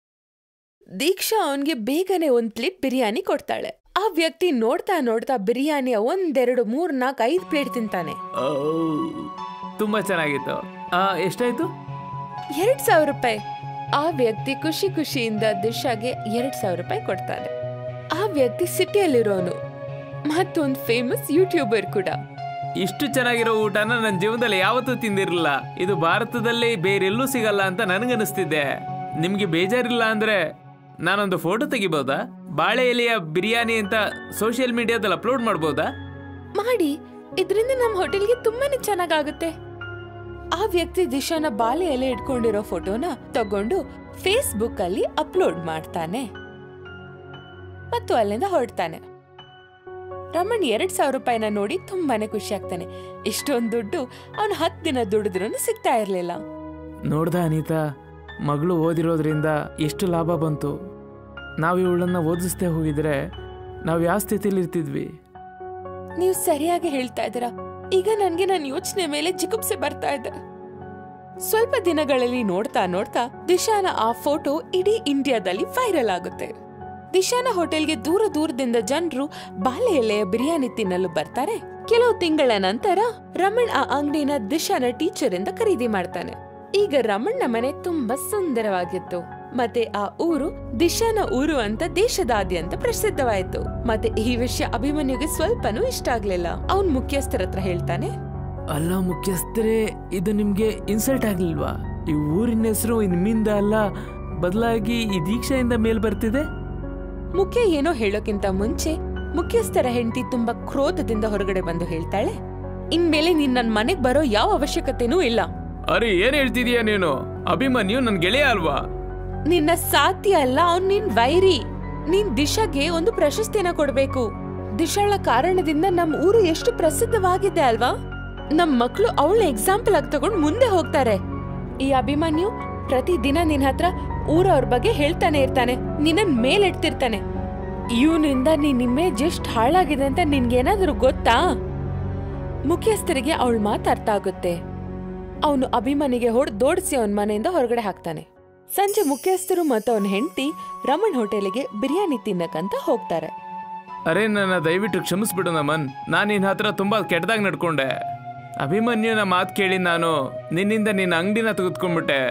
ದೀಕ್ಷಾ ಅವನ್ಗೆ ಬೇಗನೆ ಒಂದ್ ಪ್ಲೇಟ್ ಬಿರಿಯಾನಿ ಕೊಡ್ತಾಳೆ ಆ ವ್ಯಕ್ತಿ ನೋಡ್ತಾ ನೋಡ್ತಾ ಬಿರಿಯಾನಿಯ ಒಂದೆರಡು ಮೂರ್ ನಾಲ್ಕು ಐದು ಪ್ಲೇಟ್ ತಿಂತಾನೆ ಓ, ತುಂಬಾ ಚೆನ್ನಾಗಿತ್ತು ಆ, ಎಷ್ಟಾಯ್ತು ಎರಡ್ ಸಾವಿರ ರೂಪಾಯಿ ಆ ವ್ಯಕ್ತಿ ಖುಷಿ ಖುಷಿಯಿಂದ ದಿಶಾಗೆ ಎರಡ್ ಸಾವಿರ ರೂಪಾಯಿ ಕೊಡ್ತಾನೆ ಆ ವ್ಯಕ್ತಿ ಸಿಟಿಯಲ್ಲಿರೋನು ಮತ್ತೊಂದು ಫೇಮಸ್ ಯೂಟ್ಯೂಬರ್ ಕೂಡ ಇಷ್ಟು ಚೆನ್ನಾಗಿರೋ ಊಟನ ನನ್ನ ಜೀವನದಲ್ಲಿ ಯಾವತ್ತೂ ತಿಂದಿರಲಿಲ್ಲ ಇದು ಭಾರತದಲ್ಲಿ ಬೇರೆಲ್ಲೂ ಸಿಗಲ್ಲ ಅಂತ ನನಗನ್ನಿಸ್ತಿದೆ ನಿಮ್ಗೆ ಬೇಜಾರಿಲ್ಲ ಅಂದ್ರೆ ನಾನೊಂದು ಫೋಟೋ ತೆಗಿಬೋದಾ ಬಾಳೆ ಎಲೆಯ ಬಿರಿಯಾನಿ ಅಂತ ಸೋಷಿಯಲ್ ಮೀಡಿಯಾದಲ್ಲಿ ಅಪ್ಲೋಡ್ ಮಾಡ್ಬೋದಾ ಮಾಡಿ ಇದರಿಂದ ನಮ್ಮ ಹೋಟೆಲ್ಗೆ ತುಂಬಾನೇ ಚೆನ್ನಾಗಾಗುತ್ತೆ ಆ ವ್ಯಕ್ತಿ ದಿಶಾನ ಬಾಲೆ ಎಲೆ ಇಟ್ಕೊಂಡಿರೋ ಫೋಟೋನ ತಗೊಂಡು ಫೇಸ್ಬುಕ್ ಅಲ್ಲಿ ಅಪ್ಲೋಡ್ ಮಾಡ್ತಾನೆ ಮತ್ತು ಅಲ್ಲಿಂದ ಹೊರಡ್ತಾನೆ ರಮಣ್ ಎರಡ್ ಸಾವಿರ ರೂಪಾಯಿನ ನೋಡಿ ತುಂಬಾನೇ ಖುಷಿ ಆಗ್ತಾನೆ ಇಷ್ಟೊಂದು ದುಡ್ಡು ಅವನು ಹತ್ತು ದಿನ ದುಡಿದ್ರೂ ಸಿಗ್ತಾ ಇರ್ಲಿಲ್ಲ ನೋಡ್ದ ಅನಿತಾ ಮಗಳು ಓದಿರೋದ್ರಿಂದ ಎಷ್ಟು ಲಾಭ ಬಂತು ನಾವು ಇವಳನ್ನ ಓದಿಸ್ದೇ ಹೋಗಿದ್ರೆ ನಾವು ಯಾವ ಸ್ಥಿತಿಲಿ ಇರ್ತಿದ್ವಿ ನೀವು ಸರಿಯಾಗಿ ಹೇಳ್ತಾ ಇದ್ದೀರಾ ಈಗ ನನ್ಗೆ ನನ್ನ ಯೋಚನೆ ಮೇಲೆ ಜಿಗುಪ್ಸೆ ಬರ್ತಾ ಇದೆ ಸ್ವಲ್ಪ ದಿನಗಳಲ್ಲಿ ನೋಡ್ತಾ ನೋಡ್ತಾ ದಿಶಾನ ಆ ಫೋಟೋ ಇಡೀ ಇಂಡಿಯಾದಲ್ಲಿ ವೈರಲ್ ಆಗುತ್ತೆ ದಿಶಾನ ಹೋಟೆಲ್ಗೆ ದೂರ ದೂರದಿಂದ ಜನರು ಬಾಳೆ ಎಲೆಯ ಬಿರಿಯಾನಿ ತಿನ್ನಲು ಬರ್ತಾರೆ ಕೆಲವು ತಿಂಗಳ ನಂತರ ರಮಣ್ ಆ ಅಂಗಡಿನ ದಿಶಾನ ಟೀಚರ್ ಇಂದ ಖರೀದಿ ಮಾಡ್ತಾನೆ ಈಗ ರಮಣ್ನ ಮನೆ ತುಂಬಾ ಸುಂದರವಾಗಿತ್ತು ಮತ್ತೆ ಆ ಊರು ದಿಶಾನ ಊರು ಅಂತ ದೇಶದಾದ್ಯಂತ ಪ್ರಸಿದ್ಧವಾಯ್ತು ಮತ್ತೆ ಈ ವಿಷಯ ಅಭಿಮನ್ಯುಗೆ ಸ್ವಲ್ಪನೂ ಇಷ್ಟ ಆಗ್ಲಿಲ್ಲ ಅವನ್ ಮುಖ್ಯಸ್ಥರ ಹತ್ರ ಹೇಳ್ತಾನೆ ಅಲ್ಲ ಮುಖ್ಯಸ್ಥರೇ ಇದು ನಿಮ್ಗೆ ಇನ್ಸಲ್ಟ್ ಆಗ್ಲಿಲ್ವಾ ಈ ಊರಿನ ಹೆಸರು ನಿಮ್ಮಿಂದ ಅಲ್ಲ ಬದಲಾಗಿ ಈ ದೀಕ್ಷೆಯಿಂದ ಮೇಲ್ ಬರ್ತಿದೆ ಮುಖ್ಯ ಏನೋ ಹೇಳೋಕ್ಕಿಂತ ಮುಂಚೆ ಮುಖ್ಯಸ್ಥರ ಹೆಂಡತಿ ತುಂಬಾ ಕ್ರೋಧದಿಂದ ಹೊರಗಡೆ ಬಂದು ಹೇಳ್ತಾಳೆ ಇನ್ಮೇಲೆ ನೀನ್ ನನ್ ಮನೆಗ್ ಬರೋ ಯಾವ ಅವಶ್ಯಕತೆನೂ ಇಲ್ಲ ಅರೆ ಏನ್ ಹೇಳ್ತಿದೀಯ ನೀನು ಅಭಿಮನ್ಯು ನನ್ ಗೆಳೆಯ ಅಲ್ವಾ ನಿನ್ನ ಸಾತಿ ಅಲ್ಲ ಅವ್ನ್ ನಿನ್ ವೈರಿ ನೀನ್ ದಿಶಾಗೆ ಒಂದು ಪ್ರಶಸ್ತಿನ ಕೊಡ್ಬೇಕು ದಿಶಾಳ ಕಾರಣದಿಂದ ನಮ್ ಊರು ಎಷ್ಟು ಪ್ರಸಿದ್ಧವಾಗಿದೆ ಅಲ್ವಾ ನಮ್ ಮಕ್ಳು ಅವಳ ಎಕ್ಸಾಂಪಲ್ ಆಗಿ ತಗೊಂಡ್ ಮುಂದೆ ಹೋಗ್ತಾರೆ ಈ ಅಭಿಮನ್ಯು ಪ್ರತಿದಿನ ನಿನ್ ಹತ್ರ ಊರವ್ರ ಬಗ್ಗೆ ಹೇಳ್ತಾನೆ ಇರ್ತಾನೆ ನಿನ್ನನ್ ಮೇಲೆಡ್ತಿರ್ತಾನೆ ಇವನಿಂದ ನಿನ್ ಇಮೇಜ್ ಎಷ್ಟ್ ಹಾಳಾಗಿದೆ ಅಂತ ನಿನ್ಗೇನಾದ್ರೂ ಗೊತ್ತಾ ಮುಖ್ಯಸ್ಥರಿಗೆ ಅವಳ ಮಾತು ಅರ್ಥ ಆಗುತ್ತೆ ಅವನು ಅಭಿಮನಿಗೆ ಹೊಡ್ ದೋಡಿಸಿ ಅವನ ಮನೆಯಿಂದ ಹೊರಗಡೆ ಹಾಕ್ತಾನೆ ಸಂಜೆ ಮುಖ್ಯಸ್ಥರು ಮತ್ತು ಅವನ ಹೆಂಡತಿ ರಮಣ್ ಹೋಟೆಲಿಗೆ ಬಿರಿಯಾನಿ ತಿನ್ನಕಂತ ಹೋಗ್ತಾರೆ ಅರೆ ನನ್ನ ದಯವಿಟ್ಟು ಕ್ಷಮಿಸ್ಬಿಡು ನಮನ್ ನಾನು ನಿನ್ನ ಹತ್ರ ತುಂಬ ಕೆಟ್ಟದಾಗಿ ನಡ್ಕೊಂಡೆ ಅಭಿಮನ್ಯುನ ಮಾತು ಕೇಳಿ ನಾನು ನಿನ್ನಿಂದ ನಿನ್ನ ಅಂಗಡಿನ ತೆಗೆದುಕೊಂಡ್ಬಿಟ್ಟೆ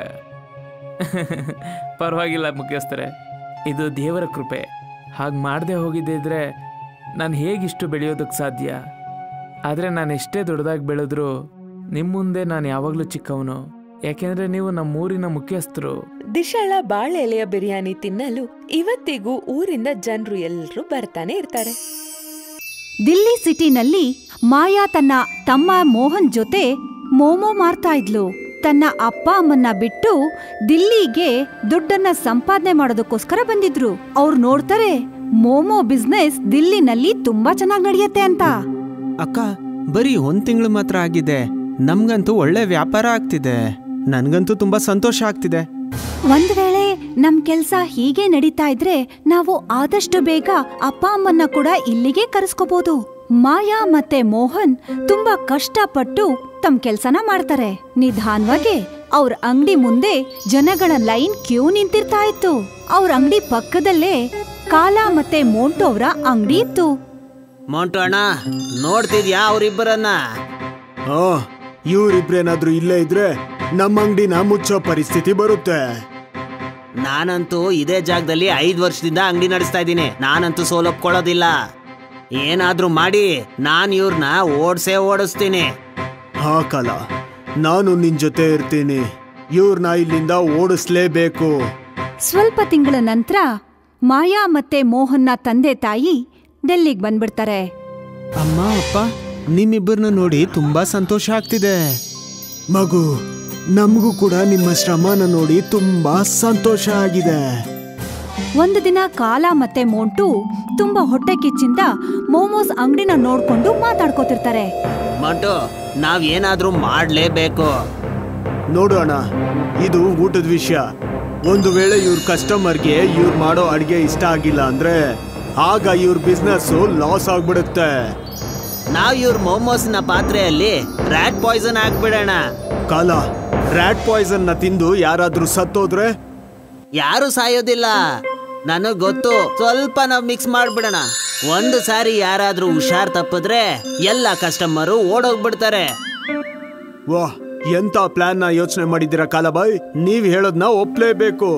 ಪರವಾಗಿಲ್ಲ ಮುಖ್ಯಸ್ಥರೇ ಇದು ದೇವರ ಕೃಪೆ ಹಾಗೆ ಮಾಡದೆ ಹೋಗಿದ್ದಿದ್ರೆ ನಾನು ಹೇಗಿಷ್ಟು ಬೆಳೆಯೋದಕ್ಕೆ ಸಾಧ್ಯ ಆದರೆ ನಾನು ಎಷ್ಟೇ ದೊಡ್ಡದಾಗಿ ಬೆಳೆದ್ರು ನಿಮ್ಮ ಮುಂದೆ ನಾನು ಯಾವಾಗಲೂ ಚಿಕ್ಕವನು ಯಾಕೆಂದರೆ ನೀವು ನಮ್ಮ ಊರಿನ ಮುಖ್ಯಸ್ಥರು ದಿಶಾಳ ಬಾಳೆ ಎಲೆಯ ಬಿರಿಯಾನಿ ತಿನ್ನಲು ಇವತ್ತಿಗೂ ಊರಿಂದ ಜನರು ಎಲ್ಲರೂ ಬರ್ತಾನೆ ಇರ್ತಾರೆ ದಿಲ್ಲಿ ಸಿಟಿನಲ್ಲಿ ಮಾಯಾ ತನ್ನ ತಮ್ಮ ಮೋಹನ್ ಜೊತೆ ಮೋಮೋ ಮಾರ್ತಾ ಇದ್ಲು ತನ್ನ ಅಪ್ಪ ಅಮ್ಮನ್ನ ಬಿಟ್ಟು ದಿಲ್ಲಿಗೆ ದುಡ್ಡನ್ನ ಸಂಪಾದನೆ ಮಾಡೋದಕ್ಕೋಸ್ಕರ ಬಂದಿದ್ರು ಅವ್ರು ನೋಡ್ತಾರೆ ಮೋಮೋ ಬಿಸ್ನೆಸ್ ದಿಲ್ಲಿನಲ್ಲಿ ತುಂಬಾ ಚೆನ್ನಾಗ್ ನಡೆಯತ್ತೆ ಅಂತ ಅಕ್ಕ ಬರೀ ಒಂದ್ ತಿಂಗಳು ಮಾತ್ರ ಆಗಿದೆ ನಮ್ಗಂತೂ ಒಳ್ಳೆ ವ್ಯಾಪಾರ ಆಗ್ತಿದೆ ನನ್ಗಂತೂ ತುಂಬಾ ಸಂತೋಷ ಆಗ್ತಿದೆ ಒಂದ್ ವೇಳೆ ನಮ್ ಕೆಲ್ಸ ಹೀಗೆ ನಡೀತಾ ಇದ್ರೆ ನಾವು ಆದಷ್ಟು ಬೇಗ ಅಪ್ಪ ಅಮ್ಮನ್ನ ಕೂಡ ಇಲ್ಲಿಗೆ ಕರೆಸ್ಕೋಬಹುದು ಮಾಯಾ ಮತ್ತೆ ಮೋಹನ್ ತುಂಬಾ ಕಷ್ಟಪಟ್ಟು ತಮ್ ಕೆಲ್ಸನ ಮಾಡ್ತಾರೆ ನಿಧಾನವಾಗಿ ಅವ್ರ ಅಂಗಡಿ ಮುಂದೆ ಜನಗಳ ಲೈನ್ ಕ್ಯೂ ನಿಂತಿರ್ತಾ ಇತ್ತು ಅವ್ರ ಅಂಗಡಿ ಪಕ್ಕದಲ್ಲೇ ಕಾಲ ಮತ್ತೆ ಮೋಂಟು ಅವರ ಅಂಗಡಿ ಇತ್ತು ಮೋಂಟು ಅಣ್ಣ ನೋಡ್ತಿದ್ಯಾ ಅವ್ರಿಬ್ಬರನ್ನ ಹಾ ಇವ್ರಿಬ್ರೇನಾದ್ರೂ ಇಲ್ಲೇ ಇದ್ರೆ ನಮ್ಮ ಅಂಗಡಿನ ಮುಚ್ಚೋ ಪರಿಸ್ಥಿತಿ ಬರುತ್ತೆ ನಾನಂತೂ ಇದೇ ಜಾಗದಲ್ಲಿ ಐದ್ ವರ್ಷದಿಂದ ಅಂಗಡಿ ನಡೆಸ್ತಾ ಇದ್ದೀನಿ ನಾನಂತೂ ಸೋಲೊಪ್ಕೊಳ್ಳೋದಿಲ್ಲ ಏನಾದ್ರೂ ಮಾಡಿ ನಾನ್ ಇವ್ರನ್ನ ಓಡ್ಸೇ ಓಡಿಸ್ತೀನಿ ಹಾ ಕಾಲ ನಾನು ನಿನ್ ಜೊತೆ ಇರ್ತೀನಿ ಇವ್ರನ್ನ ಇಲ್ಲಿಂದ ಓಡಿಸ್ಲೇಬೇಕು ಸ್ವಲ್ಪ ತಿಂಗಳ ನಂತರ ಮಾಯಾ ಮತ್ತೆ ಮೋಹನ್ನ ತಂದೆ ತಾಯಿ ಡೆಲ್ಲಿಗ್ ಬಂದ್ಬಿಡ್ತಾರೆ ಅಮ್ಮ ಅಪ್ಪ ನಿಮ್ಮಿಬ್ಬರನ್ನ ನೋಡಿ ತುಂಬಾ ಸಂತೋಷ ಆಗ್ತಿದೆ ಮಗು ನಮಗೂ ಕೂಡ ನಿಮ್ಮ ಶ್ರಮನ ನೋಡಿ ತುಂಬಾ ಸಂತೋಷ ಆಗಿದೆ ಒಂದು ದಿನ ಕಾಲ ಮತ್ತೆ ಮೋಂಟು ತುಂಬಾ ಹೊಟ್ಟೆ ಕಿಚ್ಚಿಂದ ಮೋಮೋಸ್ ಅಂಗಡಿನ ನೋಡ್ಕೊಂಡು ಮಾತಾಡ್ಕೋತಿರ್ತಾರೆ ಮಂಟು ನಾವ್ ಏನಾದ್ರೂ ಮಾಡ್ಲೇಬೇಕು ನೋಡೋಣ ಇದು ಊಟದ ವಿಷಯ ಒಂದು ವೇಳೆ ಇವ್ರ ಕಸ್ಟಮರ್ಗೆ ಇವ್ರು ಮಾಡೋ ಅಡ್ಗೆ ಇಷ್ಟ ಆಗಿಲ್ಲ ಅಂದ್ರೆ ಆಗ ಇವ್ರ ಬಿಸ್ನೆಸ್ ಲಾಸ್ ಆಗ್ಬಿಡುತ್ತೆ ನಾವ್ ಇವ್ರ ಮೋಮೋಸ್ನ ಪಾತ್ರೆಯಲ್ಲಿ ರ್ಯಾಟ್ ಪಾಯ್ಸನ್ ಹಾಕ್ಬಿಡೋಣ ಕಾಲ ರ್ಯಾಟ್ ಪಾಯ್ಸನ್ ನ ತಿಂದು ಯಾರಾದ್ರೂ ಸತ್ತೋದ್ರೆ ಯಾರು ಸಾಯೋದಿಲ್ಲ ನನಗ್ ಗೊತ್ತು ಸ್ವಲ್ಪ ನಾವ್ ಮಿಕ್ಸ್ ಮಾಡ್ಬಿಡೋಣ ಒಂದು ಸಾರಿ ಯಾರಾದ್ರೂ ಹುಷಾರ್ ತಪ್ಪಿದ್ರೆ ಎಲ್ಲ ಕಸ್ಟಮರು ಓಡೋಗ್ಬಿಡ್ತಾರೆ ವಾಹ್ ಎಂತ ಪ್ಲಾನ್ ನ ಯೋಚನೆ ಮಾಡಿದ್ದೀರಾ ಕಾಲಬಾಯ್ ನೀವ್ ಹೇಳೋದ್ನ ಒಪ್ಲೇಬೇಕು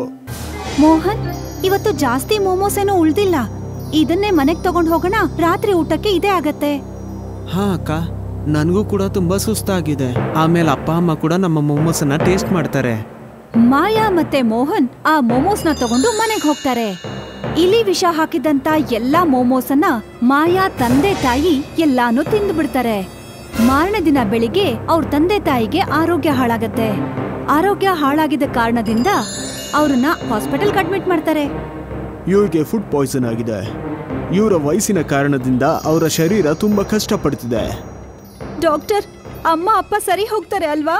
ಮೋಹನ್ ಇವತ್ತು ಜಾಸ್ತಿ ಮೋಮೋಸ್ ಏನೂ ಉಳ್ದಿಲ್ಲ ಇದನ್ನೇ ಮನೆಗ್ ತಗೊಂಡ್ ಹೋಗೋಣ ರಾತ್ರಿ ಊಟಕ್ಕೆ ಇದೇ ಆಗತ್ತೆ ಹಾ ಅಕ್ಕ ನನಗೂ ಕೂಡ ತುಂಬಾ ಸುಸ್ತಾಗಿದೆ ಆಮೇಲೆ ಅಪ್ಪ ಅಮ್ಮ ಕೂಡ ನಮ್ಮ ಮೊಮೋಸನ್ನ ಟೇಸ್ಟ್ ಮಾಡ್ತಾರೆ ಮಾಯಾ ಮತ್ತೆ ಮೋಹನ್ ಆ ಮೋಮೋಸ್ನ ತಗೊಂಡು ಮನೆಗ್ ಹೋಗ್ತಾರೆ ಇಲಿ ವಿಷ ಹಾಕಿದಂತ ಎಲ್ಲಾ ಮೋಮೋಸನ್ನ ಮಾಯಾ ತಂದೆ ತಾಯಿ ಎಲ್ಲಾನು ತಿಂದು ಬಿಡ್ತಾರೆ ಮಾರನೇ ದಿನ ಬೆಳಿಗ್ಗೆ ಅವ್ರ ತಂದೆ ತಾಯಿಗೆ ಆರೋಗ್ಯ ಹಾಳಾಗತ್ತೆ ಆರೋಗ್ಯ ಹಾಳಾಗಿದ್ದ ಕಾರಣದಿಂದ ಅವ್ರನ್ನ ಹಾಸ್ಪಿಟಲ್ ಅಡ್ಮಿಟ್ ಮಾಡ್ತಾರೆ ಇವ್ರಿಗೆ ಫುಡ್ ಪಾಯ್ಸನ್ ಆಗಿದೆ ಇವರ ವಯಸ್ಸಿನ ಕಾರಣದಿಂದ ಅವರ ಶರೀರ ತುಂಬಾ ಕಷ್ಟಪಡ್ತಿದೆ ಡಾಕ್ಟರ್ ಅಮ್ಮ ಅಪ್ಪ ಸರಿ ಹೋಗ್ತಾರೆ ಅಲ್ವಾ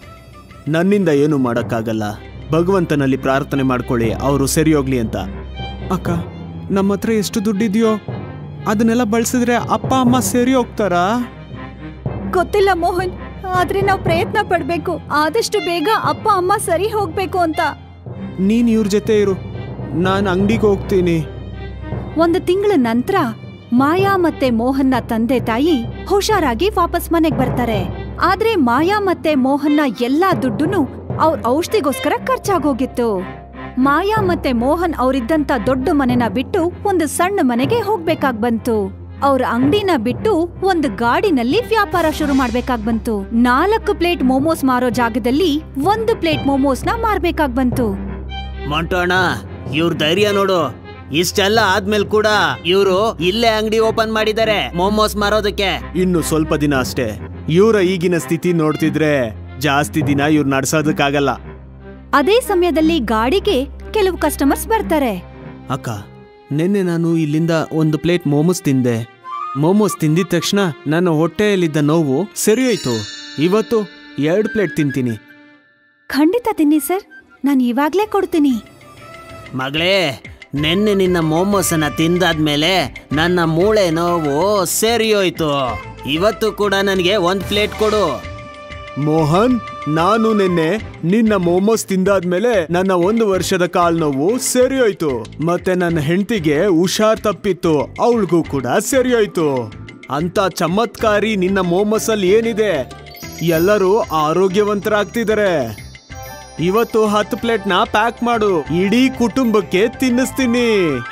ನನ್ನಿಂದ ಏನು ಮಾಡಕ್ಕಾಗಲ್ಲ ಭಗವಂತನಲ್ಲಿ ಪ್ರಾರ್ಥನೆ ಮಾಡ್ಕೊಳ್ಳಿ ಅವರು ಸರಿ ಹೋಗ್ಲಿ ಅಂತ ಅಕ್ಕ ನಮ್ಮ ಹತ್ರ ಎಷ್ಟು ದುಡ್ಡಿದೆಯೋ ಅದನ್ನೆಲ್ಲ ಬಳಸಿದ್ರೆ ಅಪ್ಪ ಅಮ್ಮ ಸೇರಿ ಹೋಗ್ತಾರಾ ಗೊತ್ತಿಲ್ಲ ಮೋಹನ್ ಆದ್ರೆ ನಾವು ಪ್ರಯತ್ನ ಪಡ್ಬೇಕು ಆದಷ್ಟು ಬೇಗ ಅಪ್ಪ ಅಮ್ಮ ಸರಿ ಹೋಗ್ಬೇಕು ಅಂತ ನೀನ್ ಇವ್ರ ಜೊತೆ ಇರು ನಾನು ಅಂಗಡಿಗೆ ಹೋಗ್ತೀನಿ ಒಂದು ತಿಂಗಳ ನಂತರ ಮಾಯಾ ಮತ್ತೆ ಮೋಹನ್ನ ತಂದೆ ತಾಯಿ ಹುಷಾರಾಗಿ ವಾಪಸ್ ಮನೆಗ್ ಬರ್ತಾರೆ ಆದ್ರೆ ಮಾಯಾ ಮತ್ತೆ ಮೋಹನ್ನ ಎಲ್ಲಾ ದುಡ್ಡುನು ಅವ್ರ ಔಷಧಿಗೋಸ್ಕರ ಖರ್ಚಾಗೋಗಿತ್ತು ಮಾಯಾ ಮತ್ತೆ ಮೋಹನ್ ಅವರಿದ್ದಂತ ದೊಡ್ಡ ಮನೆನ ಬಿಟ್ಟು ಒಂದು ಸಣ್ಣ ಮನೆಗೆ ಹೋಗ್ಬೇಕಾಗ್ ಬಂತು ಅವ್ರ ಅಂಗಡಿನ ಬಿಟ್ಟು ಒಂದು ಗಾಡಿನಲ್ಲಿ ವ್ಯಾಪಾರ ಶುರು ಮಾಡ್ಬೇಕಾಗ್ ಬಂತು ನಾಲ್ಕು ಪ್ಲೇಟ್ ಮೋಮೋಸ್ ಮಾರೋ ಜಾಗದಲ್ಲಿ ಒಂದು ಪ್ಲೇಟ್ ಮೋಮೋಸ್ನ ಮಾರ್ಬೇಕಾಗ್ ಬಂತು ಮಂಟೋಣ ಇವ್ರ ಧೈರ್ಯ ನೋಡು ಇಷ್ಟೆಲ್ಲ ಆದ್ಮೇಲೆ ಕೂಡ ಇವರು ಇಲ್ಲೇ ಅಂಗಡಿ ಓಪನ್ ಮಾಡಿದ್ದಾರೆ ಮೊಮೋಸ್ ಮಾರೋದಕ್ಕೆ ಇನ್ನು ಸ್ವಲ್ಪ ದಿನ ಅಷ್ಟೇ ಇವರ ಈಗಿನ ಸ್ಥಿತಿ ನೋಡ್ತಿದ್ರೆ ಜಾಸ್ತಿ ದಿನ ಇವ್ರು ನಡ್ಸೋದಕ್ಕಾಗಲ್ಲ ಅದೇ ಸಮಯದಲ್ಲಿ ಗಾಡಿಗೆ ಕೆಲವು ಕಸ್ಟಮರ್ಸ್ ಬರ್ತಾರೆ ಅಕ್ಕ ನಿನ್ನೆ ನಾನು ಇಲ್ಲಿಂದ ಒಂದು ಪ್ಲೇಟ್ ಮೋಮೋಸ್ ತಿಂದೆ ಮೋಮೋಸ್ ತಿಂದಿದ ತಕ್ಷಣ ನನ್ನ ಹೊಟ್ಟೆಯಲ್ಲಿದ್ದ ನೋವು ಸರಿಯೋಯ್ತು ಇವತ್ತು ಎರಡು ಪ್ಲೇಟ್ ತಿಂತೀನಿ ಖಂಡಿತ ತಿನ್ನಿ ಸರ್ ನಾನು ಇವಾಗ್ಲೇ ಕೊಡ್ತೀನಿ ಮಗಳೇ ನಿನ್ನೆ ನಿನ್ನ ಮೋಮೋಸನ್ನ ತಿಂದಾದ್ಮೇಲೆ ನನ್ನ ಮೂಳೆ ನೋವು ಸರಿಯೋಯ್ತು ಇವತ್ತು ಕೂಡ ನನಗೆ ಒಂದ್ ಪ್ಲೇಟ್ ಕೊಡು ಮೋಹನ್ ನಾನು ನಿನ್ನೆ ನಿನ್ನ ಮೋಮೋಸ್ ತಿಂದಾದ್ಮೇಲೆ ನನ್ನ ಒಂದು ವರ್ಷದ ಕಾಲ್ ನೋವು ಸರಿ ಹೋಯ್ತು ಮತ್ತೆ ನನ್ನ ಹೆಂಡತಿಗೆ ಹುಷಾರ್ ತಪ್ಪಿತ್ತು ಅವಳಿಗೂ ಕೂಡ ಸರಿ ಹೋಯ್ತು ಅಂತ ಚಮತ್ಕಾರಿ ನಿನ್ನ ಮೋಮೋಸ್ ಅಲ್ಲಿ ಏನಿದೆ ಎಲ್ಲರೂ ಆರೋಗ್ಯವಂತರಾಗ್ತಿದ್ದಾರೆ ಇವತ್ತು ಹತ್ತು ಪ್ಲೇಟ್ನ ಪ್ಯಾಕ್ ಮಾಡು ಇಡೀ ಕುಟುಂಬಕ್ಕೆ ತಿನ್ನಿಸ್ತೀನಿ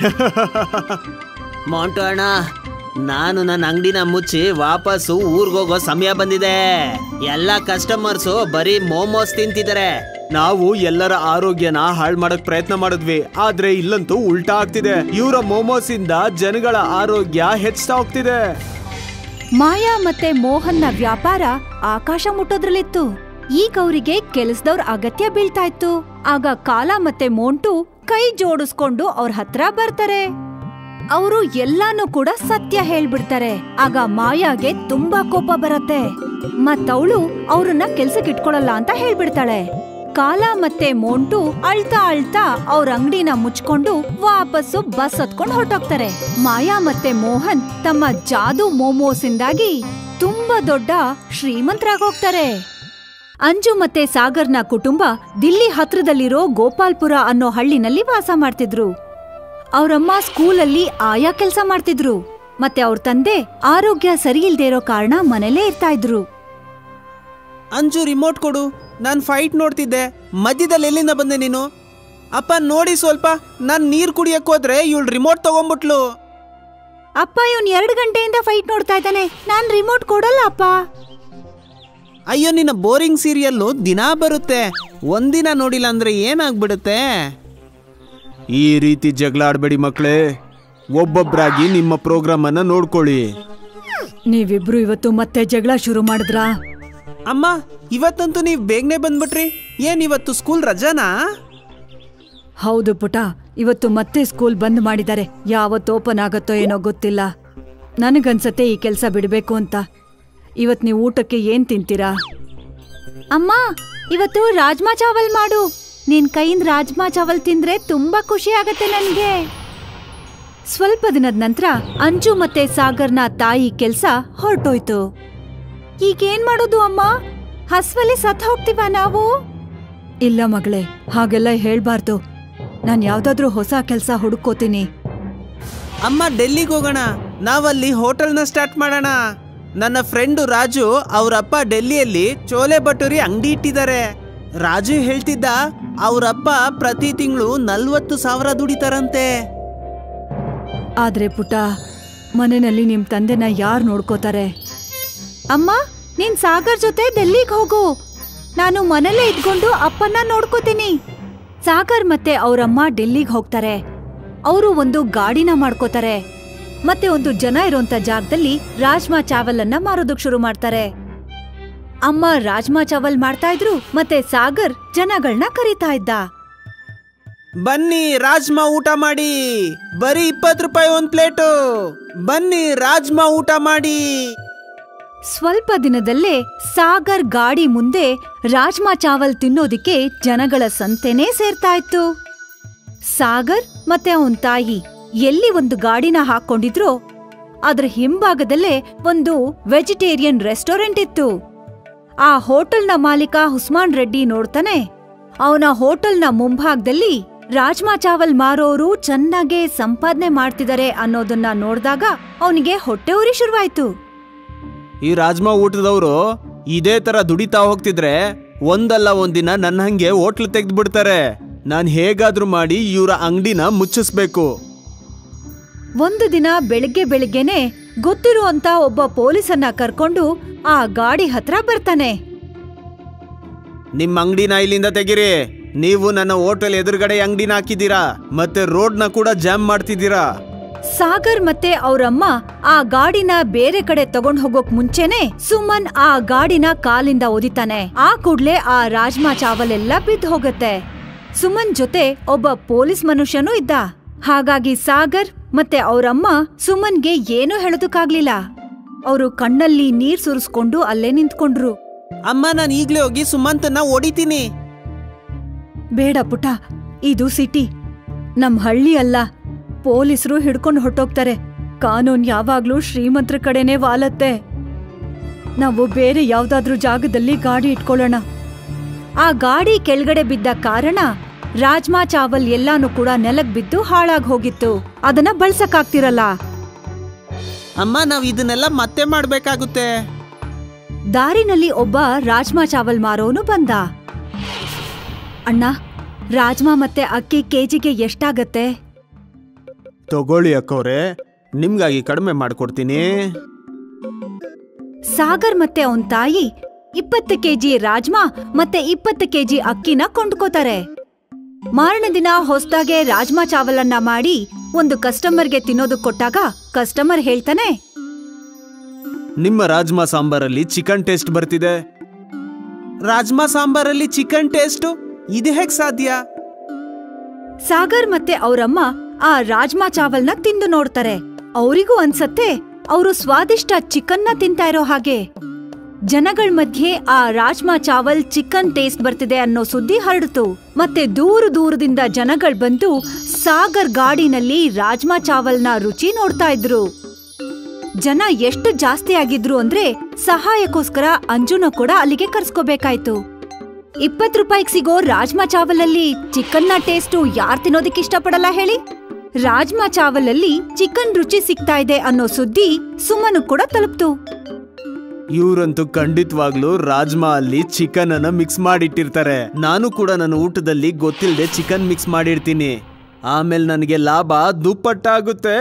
ಮಾಂಟು ಅಣ್ಣ ನಾನು ನನ್ನ ಅಂಗಡಿನ ಮುಚ್ಚಿ ವಾಪಸ್ಸು ಊರ್ಗೋಗೋ ಸಮಯ ಬಂದಿದೆ ಎಲ್ಲ ಕಸ್ಟಮರ್ಸು ಬರೀ ಮೋಮೋಸ್ ತಿಂತಿದ್ದಾರೆ ನಾವು ಎಲ್ಲರ ಆರೋಗ್ಯನ ಹಾಳು ಮಾಡಕ್ ಪ್ರಯತ್ನ ಮಾಡಿದ್ವಿ ಆದ್ರೆ ಇಲ್ಲಂತೂ ಉಲ್ಟಾ ಆಗ್ತಿದೆ ಇವರ ಮೋಮೋಸ್ ಇಂದ ಜನಗಳ ಆರೋಗ್ಯ ಹೆಚ್ಚ್ತಾ ಹೋಗ್ತಿದೆ ಮಾಯಾ ಮತ್ತೆ ಮೋಹನ್ನ ವ್ಯಾಪಾರ ಆಕಾಶ ಮುಟ್ಟೋದ್ರಲ್ಲಿತ್ತು ಈಗ ಅವರಿಗೆ ಕೆಲಸದವ್ರ ಅಗತ್ಯ ಬೀಳ್ತಾ ಇತ್ತು ಆಗ ಕಾಲ ಮತ್ತೆ ಮೋಂಟು ಕೈ ಜೋಡಿಸ್ಕೊಂಡು ಅವ್ರ ಹತ್ರ ಬರ್ತಾರೆ ಅವರು ಎಲ್ಲಾನು ಕೂಡ ಸತ್ಯ ಹೇಳ್ಬಿಡ್ತಾರೆ ಆಗ ಮಾಯಾಗೆ ತುಂಬಾ ಕೋಪ ಬರತ್ತೆ ಮತ್ತವಳು ಅವ್ರನ್ನ ಕೆಲ್ಸಕ್ಕೆ ಇಟ್ಕೊಳಲ್ಲ ಅಂತ ಹೇಳ್ಬಿಡ್ತಾಳೆ ಕಾಲ ಮತ್ತೆ ಮೋಂಟು ಅಳ್ತಾ ಅಳ್ತಾ ಅವ್ರ ಅಂಗಡಿನ ಮುಚ್ಕೊಂಡು ವಾಪಸ್ಸು ಬಸ್ ಹತ್ಕೊಂಡು ಹೊರಟೋಗ್ತಾರೆ ಮಾಯಾ ಮತ್ತೆ ಮೋಹನ್ ತಮ್ಮ ಜಾದು ಮೋಮೋಸಿಂದಾಗಿ ತುಂಬಾ ದೊಡ್ಡ ಶ್ರೀಮಂತರಾಗೋಗ್ತಾರೆ ಅಂಜು ಮತ್ತೆ ಸಾಗರ್ನ ಕುಟುಂಬ ದಿಲ್ಲಿ ಹತ್ರದಲ್ಲಿರೋ ಗೋಪಾಲ್ಪುರ ಅನ್ನೋ ಹಳ್ಳಿನಲ್ಲಿ ವಾಸ ಮಾಡ್ತಿದ್ರು ಅವರಮ್ಮ ಸ್ಕೂಲಲ್ಲಿ ಆಯಾ ಕೆಲಸ ಮಾಡ್ತಿದ್ರು ಮತ್ತೆ ಅವ್ರ ತಂದೆ ಆರೋಗ್ಯ ಸರಿ ಇಲ್ದೇ ಇರೋ ಕಾರಣ ಮನೇಲೇ ಇರ್ತಾ ಇದ್ರು ಅಂಜು ರಿಮೋಟ್ ಕೊಡು ನಾನು ಫೈಟ್ ನೋಡ್ತಿದ್ದೆ ಮಧ್ಯದಲ್ಲಿ ಎಲ್ಲಿಂದ ಬಂದೆ ನೀನು ಅಪ್ಪ ನೋಡಿ ಸ್ವಲ್ಪ ನಾನು ನೀರು ಕುಡಿಯಕ್ ಹೋದ್ರೆ ಇವಳು ರಿಮೋಟ್ ತಗೊಂಬಿಟ್ಲು ಅಪ್ಪ ಇವನ್ ಎರಡು ಗಂಟೆಯಿಂದ ಫೈಟ್ ನೋಡ್ತಾ ಇದ್ದಾನೆ ನಾನ್ ರಿಮೋಟ್ ಕೊಡಲ್ಲ ಅಪ್ಪ ಅಯ್ಯೋ ನಿನ್ನ ಬೋರಿಂಗ್ ಸೀರಿಯಲ್ಲು ದಿನಾ ಬರುತ್ತೆ ಒಂದಿನ ನೋಡಿಲ್ಲ ಅಂದ್ರೆ ಏನಾಗ್ಬಿಡುತ್ತೆ ಈ ರೀತಿ ಜಗಳ ಆಡ್ಬೇಡಿ ಮಕ್ಕಳೇ ಒಬ್ಬೊಬ್ರಾಗಿ ನಿಮ್ಮ ಪ್ರೋಗ್ರಾಮ್ ಅನ್ನ ನೋಡ್ಕೊಳ್ಳಿ ನೀವಿಬ್ರು ಇವತ್ತು ಮತ್ತೆ ಜಗಳ ಶುರು ಮಾಡಿದ್ರಾ ಅಮ್ಮ ಇವತ್ತಂತೂ ನೀವು ಬೇಗನೆ ಬಂದ್ಬಿಟ್ರಿ ಏನ್ ಇವತ್ತು ಸ್ಕೂಲ್ ರಜಾನಾ ಹೌದು ಪುಟ ಇವತ್ತು ಮತ್ತೆ ಸ್ಕೂಲ್ ಬಂದ್ ಮಾಡಿದ್ದಾರೆ ಯಾವತ್ತು ಓಪನ್ ಆಗತ್ತೋ ಏನೋ ಗೊತ್ತಿಲ್ಲ ನನಗನ್ಸತ್ತೆ ಈ ಕೆಲ್ಸ ಬಿಡ್ಬೇಕು ಅಂತ ಇವತ್ ನೀವು ಊಟಕ್ಕೆ ಏನ್ ತಿಂತೀರಾ ಅಮ್ಮ ಇವತ್ತು ರಾಜ್ಮಾ ಚಾವಲ್ ಮಾಡು ನಿನ್ ಕೈಯಿಂದ ರಾಜ್ಮಾ ಚಾವಲ್ ತಿಂದ್ರೆ ತುಂಬಾ ಖುಷಿ ಆಗತ್ತೆ ನನ್ಗೆ ಸ್ವಲ್ಪ ದಿನದ ನಂತರ ಅಂಜು ಮತ್ತೆ ಸಾಗರ್ನ ತಾಯಿ ಕೆಲ್ಸ ಹೊರಟೋಯ್ತು ಈಗೇನ್ ಮಾಡೋದು ಅಮ್ಮ ಹಸ್ವಲ್ಲಿ ಸತ್ ಹೋಗ್ತೀವ ನಾವು ಇಲ್ಲ ಮಗಳೇ ಹಾಗೆಲ್ಲ ಹೇಳ್ಬಾರ್ದು ನಾನ್ ಯಾವ್ದಾದ್ರೂ ಹೊಸ ಕೆಲ್ಸ ಹುಡುಕೋತೀನಿ ಅಮ್ಮ ಡೆಲ್ಲಿಗೆ ಹೋಗೋಣ ನಾವಲ್ಲಿ ಹೋಟೆಲ್ನ ಸ್ಟಾರ್ಟ್ ಮಾಡೋಣ ನನ್ನ ಫ್ರೆಂಡು ರಾಜು ಅವರಪ್ಪ ಡೆಲ್ಲಿಯಲ್ಲಿ ಚೋಲೆ ಭಟೂರಿ ಅಂಗಡಿ ಇಟ್ಟಿದ್ದಾರೆ ರಾಜು ಹೇಳ್ತಿದ್ದ ಅವರಪ್ಪ ಪ್ರತಿ ತಿಂಗಳು ನಲ್ವತ್ತು ಸಾವಿರ ದುಡಿತಾರಂತೆ ಆದ್ರೆ ಪುಟ ಮನೆಯಲ್ಲಿ ನಿಮ್ ತಂದೆನ ಯಾರ್ ನೋಡ್ಕೋತಾರೆ ಅಮ್ಮ ನೀನ್ ಸಾಗರ್ ಜೊತೆ ಡೆಲ್ಲಿಗ್ ಹೋಗು ನಾನು ಮನೇಲೇ ಇದ್ಕೊಂಡು ಅಪ್ಪನ್ನ ನೋಡ್ಕೋತೀನಿ ಸಾಗರ್ ಮತ್ತೆ ಅವರಮ್ಮ ಡೆಲ್ಲಿಗ್ ಹೋಗ್ತಾರೆ ಅವರು ಒಂದು ಗಾಡಿನ ಮಾಡ್ಕೋತಾರೆ ಮತ್ತೆ ಒಂದು ಜನ ಇರೋಂತ ಜಾಗದಲ್ಲಿ ರಾಜ್ಮಾ ಚಾವಲ್ ಅನ್ನ ಮಾರೋದಕ್ ಶುರು ಮಾಡ್ತಾರೆ ಅಮ್ಮ ರಾಜ್ಮಾ ಚಾವಲ್ ಮಾಡ್ತಾ ಇದ್ರು ಮತ್ತೆ ಸಾಗರ್ ಜನಗಳನ್ನ ಕರೀತಾ ಇದ್ದ ಬನ್ನಿ ರಾಜ್ಮಾ ಊಟ ಮಾಡಿ ಬರೀ ಇಪ್ಪತ್ತು ರೂಪಾಯಿ ಒಂದ್ ಪ್ಲೇಟು ಬನ್ನಿ ರಾಜ್ಮಾ ಊಟ ಮಾಡಿ ಸ್ವಲ್ಪ ದಿನದಲ್ಲೇ ಸಾಗರ್ ಗಾಡಿ ಮುಂದೆ ರಾಜ್ಮಾ ಚಾವಲ್ ತಿನ್ನೋದಿಕ್ಕೆ ಜನಗಳ ಸಂತೆನೇ ಸೇರ್ತಾ ಇತ್ತು ಸಾಗರ್ ಮತ್ತೆ ಅವನ್ ತಾಯಿ ಎಲ್ಲಿ ಒಂದು ಗಾಡಿನ ಹಾಕೊಂಡಿದ್ರೋ ಅದ್ರ ಹಿಂಭಾಗದಲ್ಲೇ ಒಂದು ವೆಜಿಟೇರಿಯನ್ ರೆಸ್ಟೋರೆಂಟ್ ಇತ್ತು ಆ ಹೋಟೆಲ್ನ ಮಾಲೀಕ ಹುಸ್ಮಾನ್ ರೆಡ್ಡಿ ನೋಡ್ತಾನೆ ಅವನ ಹೋಟೆಲ್ನ ಮುಂಭಾಗದಲ್ಲಿ ರಾಜ್ಮಾ ಚಾವಲ್ ಮಾರೋರು ಚೆನ್ನಾಗೇ ಸಂಪಾದನೆ ಮಾಡ್ತಿದ್ದಾರೆ ಅನ್ನೋದನ್ನ ನೋಡ್ದಾಗ ಅವನಿಗೆ ಹೊಟ್ಟೆ ಉರಿ ಶುರುವಾಯ್ತು ಈ ರಾಜ್ಮಾ ಊಟದವರು ಇದೇ ತರ ದುಡಿತಾ ಹೋಗ್ತಿದ್ರೆ ಒಂದಲ್ಲ ಒಂದಿನ ನನ್ನ ಹಂಗೆ ಹೋಟ್ಲ್ ತೆಗ್ದು ಬಿಡ್ತಾರೆ ನಾನು ಹೇಗಾದ್ರೂ ಮಾಡಿ ಇವರ ಅಂಗಡಿನ ಮುಚ್ಚಿಸ್ಬೇಕು ಒಂದು ದಿನ ಬೆಳಿಗ್ಗೆ ಬೆಳಿಗ್ಗೆನೆ ಗೊತ್ತಿರುವಂತ ಒಬ್ಬ ಪೊಲೀಸನ್ನ ಕರ್ಕೊಂಡು ಆ ಗಾಡಿ ಹತ್ರ ಬರ್ತಾನೆ ನಿಮ್ಮ ಅಂಗಡಿನ ಇಲ್ಲಿಂದ ತೆಗಿರಿ ನೀವು ನನ್ನ ಹೋಟೆಲ್ ಎದುರುಗಡೆ ಅಂಗಡಿನ ಹಾಕಿದ್ದೀರಾ ಮತ್ತೆ ರೋಡ್ನ ಕೂಡ ಜಾಮ್ ಮಾಡ್ತಿದ್ದೀರಾ ಸಾಗರ್ ಮತ್ತೆ ಅವ್ರಮ್ಮ ಆ ಗಾಡಿನ ಬೇರೆ ಕಡೆ ತಗೊಂಡ್ ಹೋಗೋಕ್ ಮುಂಚೆನೆ ಸುಮನ್ ಆ ಗಾಡಿನ ಕಾಲಿಂದ ಒದಿತಾನೆ ಆ ಕೂಡ್ಲೆ ಆ ರಾಜ್ಮಾ ಚಾವಲ್ ಎಲ್ಲ ಬಿದ್ದು ಹೋಗತ್ತೆ ಸುಮನ್ ಜೊತೆ ಒಬ್ಬ ಪೊಲೀಸ್ ಮನುಷ್ಯನೂ ಇದ್ದ ಹಾಗಾಗಿ ಸಾಗರ್ ಮತ್ತೆ ಅವ್ರಮ್ಮ ಸುಮನ್ಗೆ ಏನೂ ಹೇಳೋದಕ್ಕಾಗ್ಲಿಲ್ಲ ಅವರು ಕಣ್ಣಲ್ಲಿ ನೀರ್ ಸುರಿಸ್ಕೊಂಡು ಅಲ್ಲೇ ನಿಂತ್ಕೊಂಡ್ರು ಅಮ್ಮ ನಾನು ಈಗ್ಲೇ ಹೋಗಿ ಸುಮಂತನ್ನ ಹೊಡಿತೀನಿ ಬೇಡ ಪುಟ ಇದು ಸಿಟಿ ನಮ್ ಹಳ್ಳಿ ಅಲ್ಲ ಪೊಲೀಸರು ಹಿಡ್ಕೊಂಡು ಹೊಟ್ಟೋಗ್ತಾರೆ ಕಾನೂನ್ ಯಾವಾಗ್ಲೂ ಶ್ರೀಮಂತರ ಕಡೆನೇ ವಾಲತ್ತೆ ನಾವು ಬೇರೆ ಯಾವ್ದಾದ್ರೂ ಜಾಗದಲ್ಲಿ ಗಾಡಿ ಇಟ್ಕೊಳ್ಳೋಣ ಆ ಗಾಡಿ ಕೆಳಗಡೆ ಬಿದ್ದ ಕಾರಣ ರಾಜ್ಮಾ ಚಾವಲ್ ಎಲ್ಲಾನು ಕೂಡ ನೆಲಕ್ ಬಿದ್ದು ಹಾಳಾಗ್ ಹೋಗಿತ್ತು ಅದನ್ನ ಬಳಸಕ್ಕಾಗ್ತಿರಲ್ಲ ಅಮ್ಮ ನಾವ್ ಇದನ್ನೆಲ್ಲ ಮತ್ತೆ ಮಾಡ್ಬೇಕಾಗುತ್ತೆ ದಾರಿನಲ್ಲಿ ಒಬ್ಬ ರಾಜ್ಮಾ ಚಾವಲ್ ಮಾರೋನು ಬಂದ ಅಣ್ಣ ರಾಜ್ಮಾ ಮತ್ತೆ ಅಕ್ಕಿ ಕೆಜಿಗೆ ಎಷ್ಟಾಗತ್ತೆ ತಗೊಳ್ಳಿ ಅಕ್ಕವ್ರೆ ನಿಮ್ಗಾಗಿ ಕಡಿಮೆ ಮಾಡ್ಕೊಡ್ತೀನಿ ಸಾಗರ್ ಮತ್ತೆ ಅವನ್ ತಾಯಿ ಇಪ್ಪತ್ತು ಕೆಜಿ ರಾಜ್ಮಾ ಮತ್ತೆ ಇಪ್ಪತ್ತು ಕೆಜಿ ಅಕ್ಕಿನ ಕೊಂಡ್ಕೋತಾರೆ ಮಾರನೇ ದಿನ ಹೊಸ್ದಾಗೆ ರಾಜ್ಮಾ ಚಾವಲನ್ನ ಮಾಡಿ ಒಂದು ಕಸ್ಟಮರ್ಗೆ ತಿನ್ನೋದಕ್ ಕೊಟ್ಟಾಗ ಕಸ್ಟಮರ್ ಹೇಳ್ತಾನೆ ನಿಮ್ಮ ರಾಜ್ಮಾ ಸಾಂಬಾರಲ್ಲಿ ಚಿಕನ್ ಟೇಸ್ಟ್ ಬರ್ತಿದೆ ರಾಜ್ಮಾ ಸಾಂಬಾರಲ್ಲಿ ಚಿಕನ್ ಟೇಸ್ಟು ಇದು ಹೇಗ್ ಸಾಧ್ಯ ಸಾಗರ್ ಮತ್ತೆ ಅವರಮ್ಮ ಆ ರಾಜ್ಮಾ ಚಾವಲ್ನ ತಿಂದು ನೋಡ್ತಾರೆ ಅವರಿಗೂ ಅನ್ಸತ್ತೆ ಅವರು ಸ್ವಾದಿಷ್ಟ ಚಿಕನ್ನ ತಿಂತಾ ಇರೋ ಹಾಗೆ ಜನಗಳ ಮಧ್ಯೆ ಆ ರಾಜ್ಮಾ ಚಾವಲ್ ಚಿಕನ್ ಟೇಸ್ಟ್ ಬರ್ತಿದೆ ಅನ್ನೋ ಸುದ್ದಿ ಹರಡಿತು ಮತ್ತೆ ದೂರ ದೂರದಿಂದ ಜನಗಳು ಬಂದು ಸಾಗರ್ ಗಾಡಿನಲ್ಲಿ ರಾಜ್ಮಾ ಚಾವಲ್ನ ರುಚಿ ನೋಡ್ತಾ ಇದ್ರು ಜನ ಎಷ್ಟು ಜಾಸ್ತಿ ಆಗಿದ್ರು ಅಂದ್ರೆ ಸಹಾಯಕ್ಕೋಸ್ಕರ ಅಂಜುನ ಕೂಡ ಅಲ್ಲಿಗೆ ಕರ್ಸ್ಕೋಬೇಕಾಯ್ತು ಇಪ್ಪತ್ ರೂಪಾಯಿಗ್ ಸಿಗೋ ರಾಜ್ಮಾ ಚಾವಲಲ್ಲಿ ಚಿಕನ್ನ ಟೇಸ್ಟು ಯಾರ್ ತಿನ್ನೋದಕ್ಕೆ ಇಷ್ಟಪಡಲ್ಲ ಹೇಳಿ ರಾಜ್ಮಾ ಚಾವಲಲ್ಲಿ ಚಿಕನ್ ರುಚಿ ಸಿಗ್ತಾ ಇದೆ ಅನ್ನೋ ಸುದ್ದಿ ಸುಮ್ಮನು ಕೂಡ ತಲುಪ್ತು ಇವ್ರಂತೂ ಖಂಡಿತವಾಗ್ಲೂ ರಾಜ್ಮಾ ಅಲ್ಲಿ ಚಿಕನ್ ಅನ್ನ ಮಿಕ್ಸ್ ಮಾಡಿಟ್ಟಿರ್ತಾರೆ ನಾನು ಕೂಡ ನನ್ನ ಊಟದಲ್ಲಿ ಗೊತ್ತಿಲ್ಲದೆ ಚಿಕನ್ ಮಿಕ್ಸ್ ಮಾಡಿರ್ತೀನಿ ಆಮೇಲೆ ನನಗೆ ಲಾಭ ದುಪ್ಪಟ್ಟಾಗುತ್ತೆ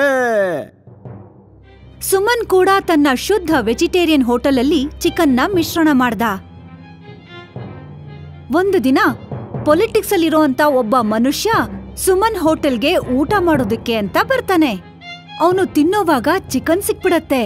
ಸುಮನ್ ಕೂಡ ತನ್ನ ಶುದ್ಧ ವೆಜಿಟೇರಿಯನ್ ಹೋಟೆಲಲ್ಲಿ ಚಿಕನ್ನ ಮಿಶ್ರಣ ಮಾಡ್ದ ಒಂದು ದಿನ ಪೊಲಿಟಿಕ್ಸ್ ಅಲ್ಲಿರೋಂತ ಒಬ್ಬ ಮನುಷ್ಯ ಸುಮನ್ ಹೋಟೆಲ್ಗೆ ಊಟ ಮಾಡೋದಕ್ಕೆ ಅಂತ ಬರ್ತಾನೆ ಅವನು ತಿನ್ನೋವಾಗ ಚಿಕನ್ ಸಿಕ್ಬಿಡತ್ತೆ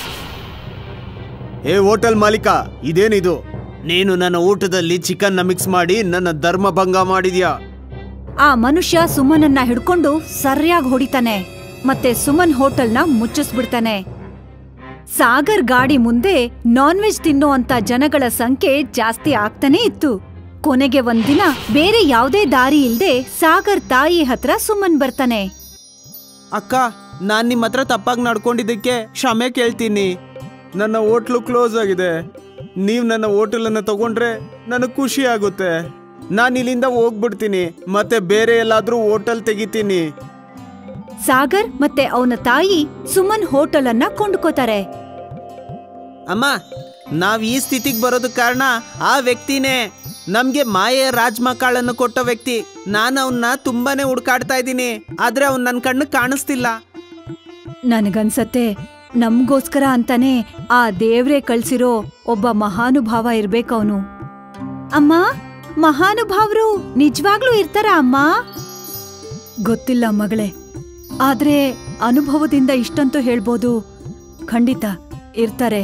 ಏ ಹೋಟೆಲ್ ಮಾಲೀಕ ಇದೇನಿದು ನೀನು ನನ್ನ ಊಟದಲ್ಲಿ ಚಿಕನ್ನ ಮಿಕ್ಸ್ ಮಾಡಿ ನನ್ನ ಧರ್ಮ ಭಂಗ ಮಾಡಿದ್ಯಾ ಆ ಮನುಷ್ಯ ಸುಮನನ್ನ ಹಿಡ್ಕೊಂಡು ಸರಿಯಾಗಿ ಹೊಡಿತಾನೆ ಮತ್ತೆ ಸುಮನ್ ಹೋಟೆಲ್ನ ಮುಚ್ಚಿಸ್ಬಿಡ್ತಾನೆ ಸಾಗರ್ ಗಾಡಿ ಮುಂದೆ ನಾನ್ ವೆಜ್ ತಿನ್ನೋ ಅಂತ ಜನಗಳ ಸಂಖ್ಯೆ ಜಾಸ್ತಿ ಆಗ್ತಾನೇ ಇತ್ತು ಕೊನೆಗೆ ಒಂದಿನ ಬೇರೆ ಯಾವುದೇ ದಾರಿ ಇಲ್ದೆ ಸಾಗರ್ ತಾಯಿ ಹತ್ರ ಸುಮನ್ ಬರ್ತಾನೆ ಅಕ್ಕ ನಾನ್ ನಿಮ್ ಹತ್ರ ತಪ್ಪಾಗಿ ನಡ್ಕೊಂಡಿದ್ದಕ್ಕೆ ಕ್ಷಮೆ ಕೇಳ್ತೀನಿ ನನ್ನ ಹೋಟ್ಲು ಕ್ಲೋಸ್ ಆಗಿದೆ ನೀವು ನನ್ನ ಹೋಟೆಲನ್ನು ತಗೊಂಡ್ರೆ ನನಗೆ ಖುಷಿ ಆಗುತ್ತೆ ನಾನು ಇಲ್ಲಿಂದ ಹೋಗ್ಬಿಡ್ತೀನಿ ಮತ್ತೆ ಬೇರೆ ಎಲ್ಲಾದ್ರೂ ಹೋಟೆಲ್ ತೆಗಿತೀನಿ ಸಾಗರ್ ಮತ್ತೆ ಅವನ ತಾಯಿ ಸುಮನ್ ಹೋಟೆಲ್ ಅನ್ನ ಕೊಂಡ್ಕೋತಾರೆ ಅಮ್ಮ ನಾವ್ ಈ ಸ್ಥಿತಿಗೆ ಬರೋದಕ್ ಕಾರಣ ಆ ವ್ಯಕ್ತಿನೇ ನಮ್ಗೆ ಮಾಯೆ ರಾಜ್ಮಾ ಕಾಳನ್ನು ಕೊಟ್ಟ ವ್ಯಕ್ತಿ ನಾನು ಅವನ್ನ ತುಂಬಾನೇ ಹುಡ್ಕಾಡ್ತಾ ಇದ್ದೀನಿ ಆದ್ರೆ ಅವ್ನ್ ನನ್ ಕಣ್ಣು ಕಾಣಿಸ್ತಿಲ್ಲ ನನಗನ್ಸತ್ತೆ ನಮ್ಗೋಸ್ಕರ ಅಂತಾನೆ ಆ ದೇವ್ರೇ ಕಳ್ಸಿರೋ ಒಬ್ಬ ಮಹಾನುಭಾವ ಇರ್ಬೇಕವನು ಅಮ್ಮ ಮಹಾನುಭಾವರು ನಿಜವಾಗ್ಲೂ ಇರ್ತಾರ ಅಮ್ಮ ಗೊತ್ತಿಲ್ಲ ಮಗಳೇ ಆದ್ರೆ ಅನುಭವದಿಂದ ಇಷ್ಟಂತೂ ಹೇಳ್ಬೋದು ಖಂಡಿತ ಇರ್ತಾರೆ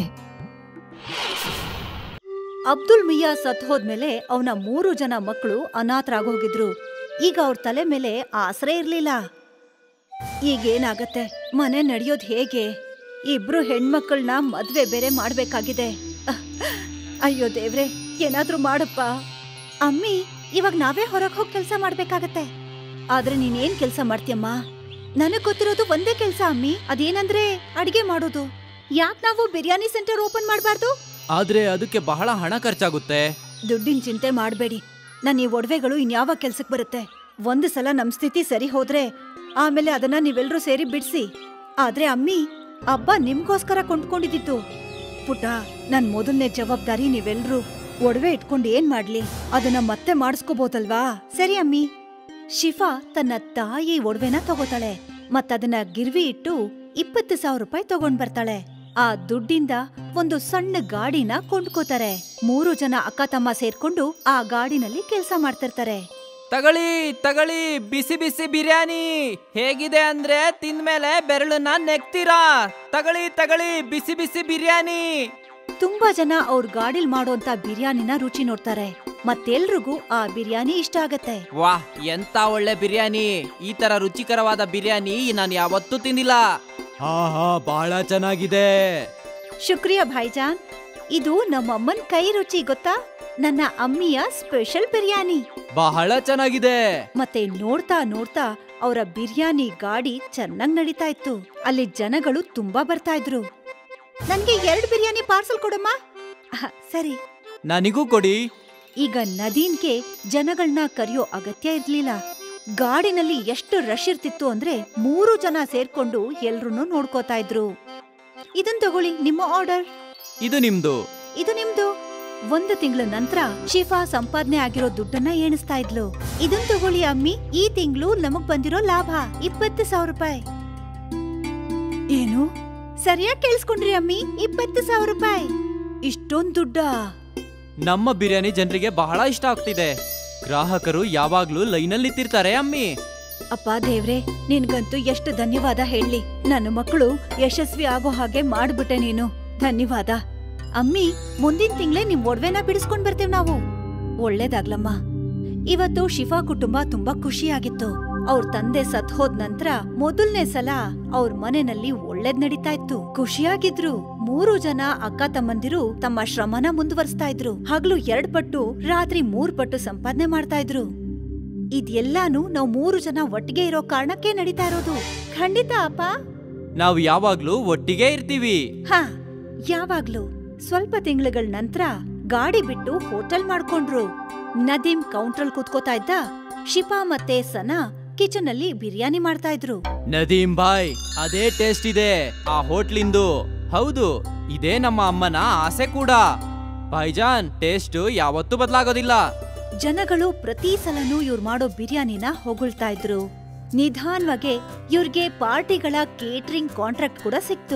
ಅಬ್ದುಲ್ ಮಿಯಾ ಸತ್ ಹೋದ್ಮೇಲೆ ಅವನ ಮೂರು ಜನ ಮಕ್ಕಳು ಅನಾಥರಾಗೋಗಿದ್ರು ಈಗ ಅವ್ರ ತಲೆ ಮೇಲೆ ಆಸರೆ ಇರ್ಲಿಲ್ಲ ಈಗೇನಾಗತ್ತೆ ಮನೆ ನಡೆಯೋದ್ ಹೇಗೆ ಇಬ್ರು ಹೆಣ್ಮಕ್ಳನ್ನ ಮದ್ವೆ ಬೇರೆ ಮಾಡ್ಬೇಕಾಗಿದೆ ಅಹ್, ಅಯ್ಯೋ ದೇವ್ರೆ ಏನಾದ್ರೂ ಮಾಡಪ್ಪ ಅಮ್ಮಿ ಇವಾಗ ನಾವೇ ಹೊರಗ್ ಹೋಗಿ ಕೆಲ್ಸ ಮಾಡ್ಬೇಕಾಗತ್ತೆ ಆದ್ರೆ ನೀನೇನ್ ಕೆಲ್ಸ ಮಾಡ್ತೀಯಮ್ಮ ನನಗ್ ಗೊತ್ತಿರೋದು ಒಂದೇ ಕೆಲ್ಸ ಅಮ್ಮಿ ಅದೇನಂದ್ರೆ ಅಡ್ಗೆ ಮಾಡೋದು ಯಾಕ್ ನಾವು ಬಿರಿಯಾನಿ ಸೆಂಟರ್ ಓಪನ್ ಮಾಡ್ಬಾರ್ದು ಆದ್ರೆ ಅದಕ್ಕೆ ಬಹಳ ಹಣ ಖರ್ಚಾಗುತ್ತೆ ದುಡ್ಡಿನ ಚಿಂತೆ ಮಾಡಬೇಡಿ ನನ್ನ ಈ ಒಡವೆಗಳು ಇನ್ಯಾವ ಕೆಲ್ಸಕ್ ಬರುತ್ತೆ ಒಂದು ಸಲ ನಮ್ ಸ್ಥಿತಿ ಸರಿ ಹೋದ್ರೆ ಆಮೇಲೆ ಅದನ್ನ ನೀವೆಲ್ರೂ ಸೇರಿ ಬಿಡ್ಸಿ ಆದ್ರೆ ಅಮ್ಮಿ ಹಬ್ಬ ನಿಮ್ಗೋಸ್ಕರ ಕೊಂಡ್ಕೊಂಡಿದ್ದಿತ್ತು ಪುಟ್ಟ ನನ್ ಮೊದಲನೇ ಜವಾಬ್ದಾರಿ ನೀವೆಲ್ರೂ ಒಡವೆ ಇಟ್ಕೊಂಡು ಏನ್ ಮಾಡ್ಲಿ ಅದನ್ನ ಮತ್ತೆ ಮಾಡಿಸ್ಕೋಬೋದಲ್ವಾ ಸರಿ ಅಮ್ಮಿ ಶಿಫಾ ತನ್ನ ತಾಯಿ ಒಡವೆನ ತಗೋತಾಳೆ ಮತ್ತದನ್ನ ಗಿರ್ವಿ ಇಟ್ಟು ಇಪ್ಪತ್ತು ಸಾವಿರ ರೂಪಾಯಿ ತಗೊಂಡ್ ಬರ್ತಾಳೆ ಆ ದುಡ್ಡಿಂದ ಒಂದು ಸಣ್ಣ ಗಾಡಿನ ಕೊಂಡ್ಕೋತಾರೆ ಮೂರು ಜನ ಅಕ್ಕ ತಮ್ಮ ಸೇರ್ಕೊಂಡು ಆ ಗಾಡಿನಲ್ಲಿ ಕೆಲ್ಸ ಮಾಡ್ತಿರ್ತಾರೆ ತಗಳಿ ತಗಳಿ ಬಿಸಿ ಬಿಸಿ ಬಿರಿಯಾನಿ ಹೇಗಿದೆ ಅಂದ್ರೆ ತಿಂದ್ಮೇಲೆ ಬೆರಳನ್ನ ನೆಕ್ತೀರಾ ತಗಳಿ ತಗಳಿ ಬಿಸಿ ಬಿಸಿ ಬಿರಿಯಾನಿ ತುಂಬಾ ಜನ ಅವ್ರ ಗಾಡಿಲ್ ಮಾಡೋಂತ ಬಿರಿಯಾನಿನ ರುಚಿ ನೋಡ್ತಾರೆ ಮತ್ತೆಲ್ರಿಗೂ ಆ ಬಿರಿಯಾನಿ ಇಷ್ಟ ಆಗತ್ತೆ ವಾಹ್ ಎಂತ ಒಳ್ಳೆ ಬಿರಿಯಾನಿ ಈ ತರ ರುಚಿಕರವಾದ ಬಿರಿಯಾನಿ ನಾನು ಯಾವತ್ತೂ ತಿಂದಿಲ್ಲ ಹಾ ಹಾ ಬಹಳ ಚೆನ್ನಾಗಿದೆ ಶುಕ್ರಿಯಾ ಭಾಯ್ಜಾನ್ ಇದು ನಮ್ಮಮ್ಮನ್ ಕೈ ರುಚಿ ಗೊತ್ತಾ ನನ್ನ ಅಮ್ಮಿಯ ಸ್ಪೆಷಲ್ ಬಿರಿಯಾನಿ ಬಹಳ ಚೆನ್ನಾಗಿದೆ ಮತ್ತೆ ನೋಡ್ತಾ ನೋಡ್ತಾ ಅವರ ಬಿರಿಯಾನಿ ಗಾಡಿ ಚೆನ್ನಾಗ್ ನಡೀತಾ ಇತ್ತು ಅಲ್ಲಿ ಜನಗಳು ತುಂಬಾ ಬರ್ತಾ ಇದ್ರು ನನ್ಗೆ ಎರಡ್ ಬಿರಿಯಾನಿ ಪಾರ್ಸಲ್ ಕೊಡಮ್ಮ ಅಹ, ಸರಿ ನನಗೂ ಕೊಡಿ ಈಗ ನದೀನ್ಗೆ ಜನಗಳನ್ನ ಕರೆಯೋ ಅಗತ್ಯ ಇರ್ಲಿಲ್ಲ ಗಾಡಿನಲ್ಲಿ ಎಷ್ಟು ರಶ್ ಇರ್ತಿತ್ತು ಅಂದ್ರೆ ಮೂರು ಜನ ಸೇರ್ಕೊಂಡು ಎಲ್ರನ್ನೂ ನೋಡ್ಕೋತಾ ಇದ್ರು ಇದನ್ ತಗೊಳ್ಳಿ ನಿಮ್ಮ ಆರ್ಡರ್ ಇದು ನಿಮ್ದು ಇದು ನಿಮ್ದು ಒಂದು ತಿಂಗಳ ನಂತರ ಶಿಫಾ ಸಂಪಾದನೆ ಆಗಿರೋ ದುಡ್ಡನ್ನ ಎಣಿಸ್ತಾ ಇದ್ಲು ಇದನ್ ತಗೊಳ್ಳಿ ಅಮ್ಮಿ ಈ ತಿಂಗಳು ನಮಗ್ ಬಂದಿರೋ ಲಾಭ ಇಪ್ಪತ್ತು ಸಾವಿರ ರೂಪಾಯಿ ಏನು ಸರಿಯಾಗಿ ಕೇಳಿಸ್ಕೊಂಡ್ರಿ ಅಮ್ಮಿ ಇಪ್ಪತ್ತು ಸಾವಿರ ರೂಪಾಯಿ ಇಷ್ಟೊಂದ್ ದುಡ್ಡಾ ನಮ್ಮ ಬಿರಿಯಾನಿ ಜನರಿಗೆ ಬಹಳ ಇಷ್ಟ ಆಗ್ತಿದೆ ಗ್ರಾಹಕರು ಯಾವಾಗ್ಲೂ ಲೈನಲ್ಲಿ ನಿಂತಿರ್ತಾರೆ ಅಮ್ಮಿ ಅಪ್ಪ ದೇವ್ರೆ ನಿನ್ಗಂತೂ ಎಷ್ಟು ಧನ್ಯವಾದ ಹೇಳಿ ನನ್ನ ಮಕ್ಕಳು ಯಶಸ್ವಿ ಆಗೋ ಹಾಗೆ ಮಾಡ್ಬಿಟ್ಟೆ ನೀನು ಧನ್ಯವಾದ ಅಮ್ಮಿ ಮುಂದಿನ ತಿಂಗಳೇ ನಿಮ್ ಒಡವೆನ ಬಿಡಿಸ್ಕೊಂಡ್ ಬರ್ತೇವ್ ನಾವು ಒಳ್ಳೇದಾಗ್ಲಮ್ಮ ಇವತ್ತು ಶಿಫಾ ಕುಟುಂಬ ತುಂಬಾ ಖುಷಿಯಾಗಿತ್ತು ಅವ್ರ ತಂದೆ ಸತ್ ಹೋದ್ ನಂತರ ಮೊದಲನೇ ಸಲ ಅವ್ರ ಮನೆಯಲ್ಲಿ ಒಳ್ಳೇದ್ ನಡೀತಾ ಇತ್ತು ಖುಷಿಯಾಗಿದ್ರು ಮೂರು ಜನ ಅಕ್ಕ ತಮ್ಮಂದಿರು ತಮ್ಮ ಶ್ರಮನ ಮುಂದುವರಿಸ್ತಾ ಇದ್ರು ಹಗ್ಲು ಎರಡ್ ಪಟ್ಟು ರಾತ್ರಿ ಮೂರ್ ಪಟ್ಟು ಸಂಪಾದನೆ ಮಾಡ್ತಾ ಇದ್ರು ಇದೆಲ್ಲಾನು ನಾವ್ ಮೂರು ಜನ ಒಟ್ಟಿಗೆ ಇರೋ ಕಾರಣಕ್ಕೆ ನಡೀತಾ ಇರೋದು ಖಂಡಿತ ಅಪ್ಪ ನಾವು ಯಾವಾಗ್ಲೂ ಒಟ್ಟಿಗೆ ಇರ್ತೀವಿ ಹಾ ಯಾವಾಗ್ಲೂ ಸ್ವಲ್ಪ ತಿಂಗಳುಗಳ ನಂತರ ಗಾಡಿ ಬಿಟ್ಟು ಹೋಟೆಲ್ ಮಾಡ್ಕೊಂಡ್ರು ನದೀಮ್ ಕೌಂಟ್ರಲ್ ಕೂತ್ಕೋತಾ ಇದ್ದ ಶಿಪಾ ಮತ್ತೆ ಸನಾ ಕಿಚನ್ ಅಲ್ಲಿ ಬಿರಿಯಾನಿ ಮಾಡ್ತಾ ಇದ್ರು ನದೀಂ ಬಾಯ್ ಅದೇ ಟೇಸ್ಟ್ ಇದೆ ಆ ಹೋಟ್ಲಿಂದು ಹೌದು ಇದೇ ನಮ್ಮ ಅಮ್ಮನ ಆಸೆ ಕೂಡ ಭಾಯ್ಜಾನ್ ಟೇಸ್ಟ್ ಯಾವತ್ತೂ ಬದಲಾಗೋದಿಲ್ಲ ಜನಗಳು ಪ್ರತಿ ಸಲನೂ ಇವ್ರು ಮಾಡೋ ಬಿರಿಯಾನಿನ ಹೊಗಳ್ತಾ ಇದ್ರು ನಿಧಾನ್ವಾಗೆ ಇವ್ರಿಗೆ ಪಾರ್ಟಿಗಳ ಕೇಟರಿಂಗ್ ಕಾಂಟ್ರಾಕ್ಟ್ ಕೂಡ ಸಿಕ್ತು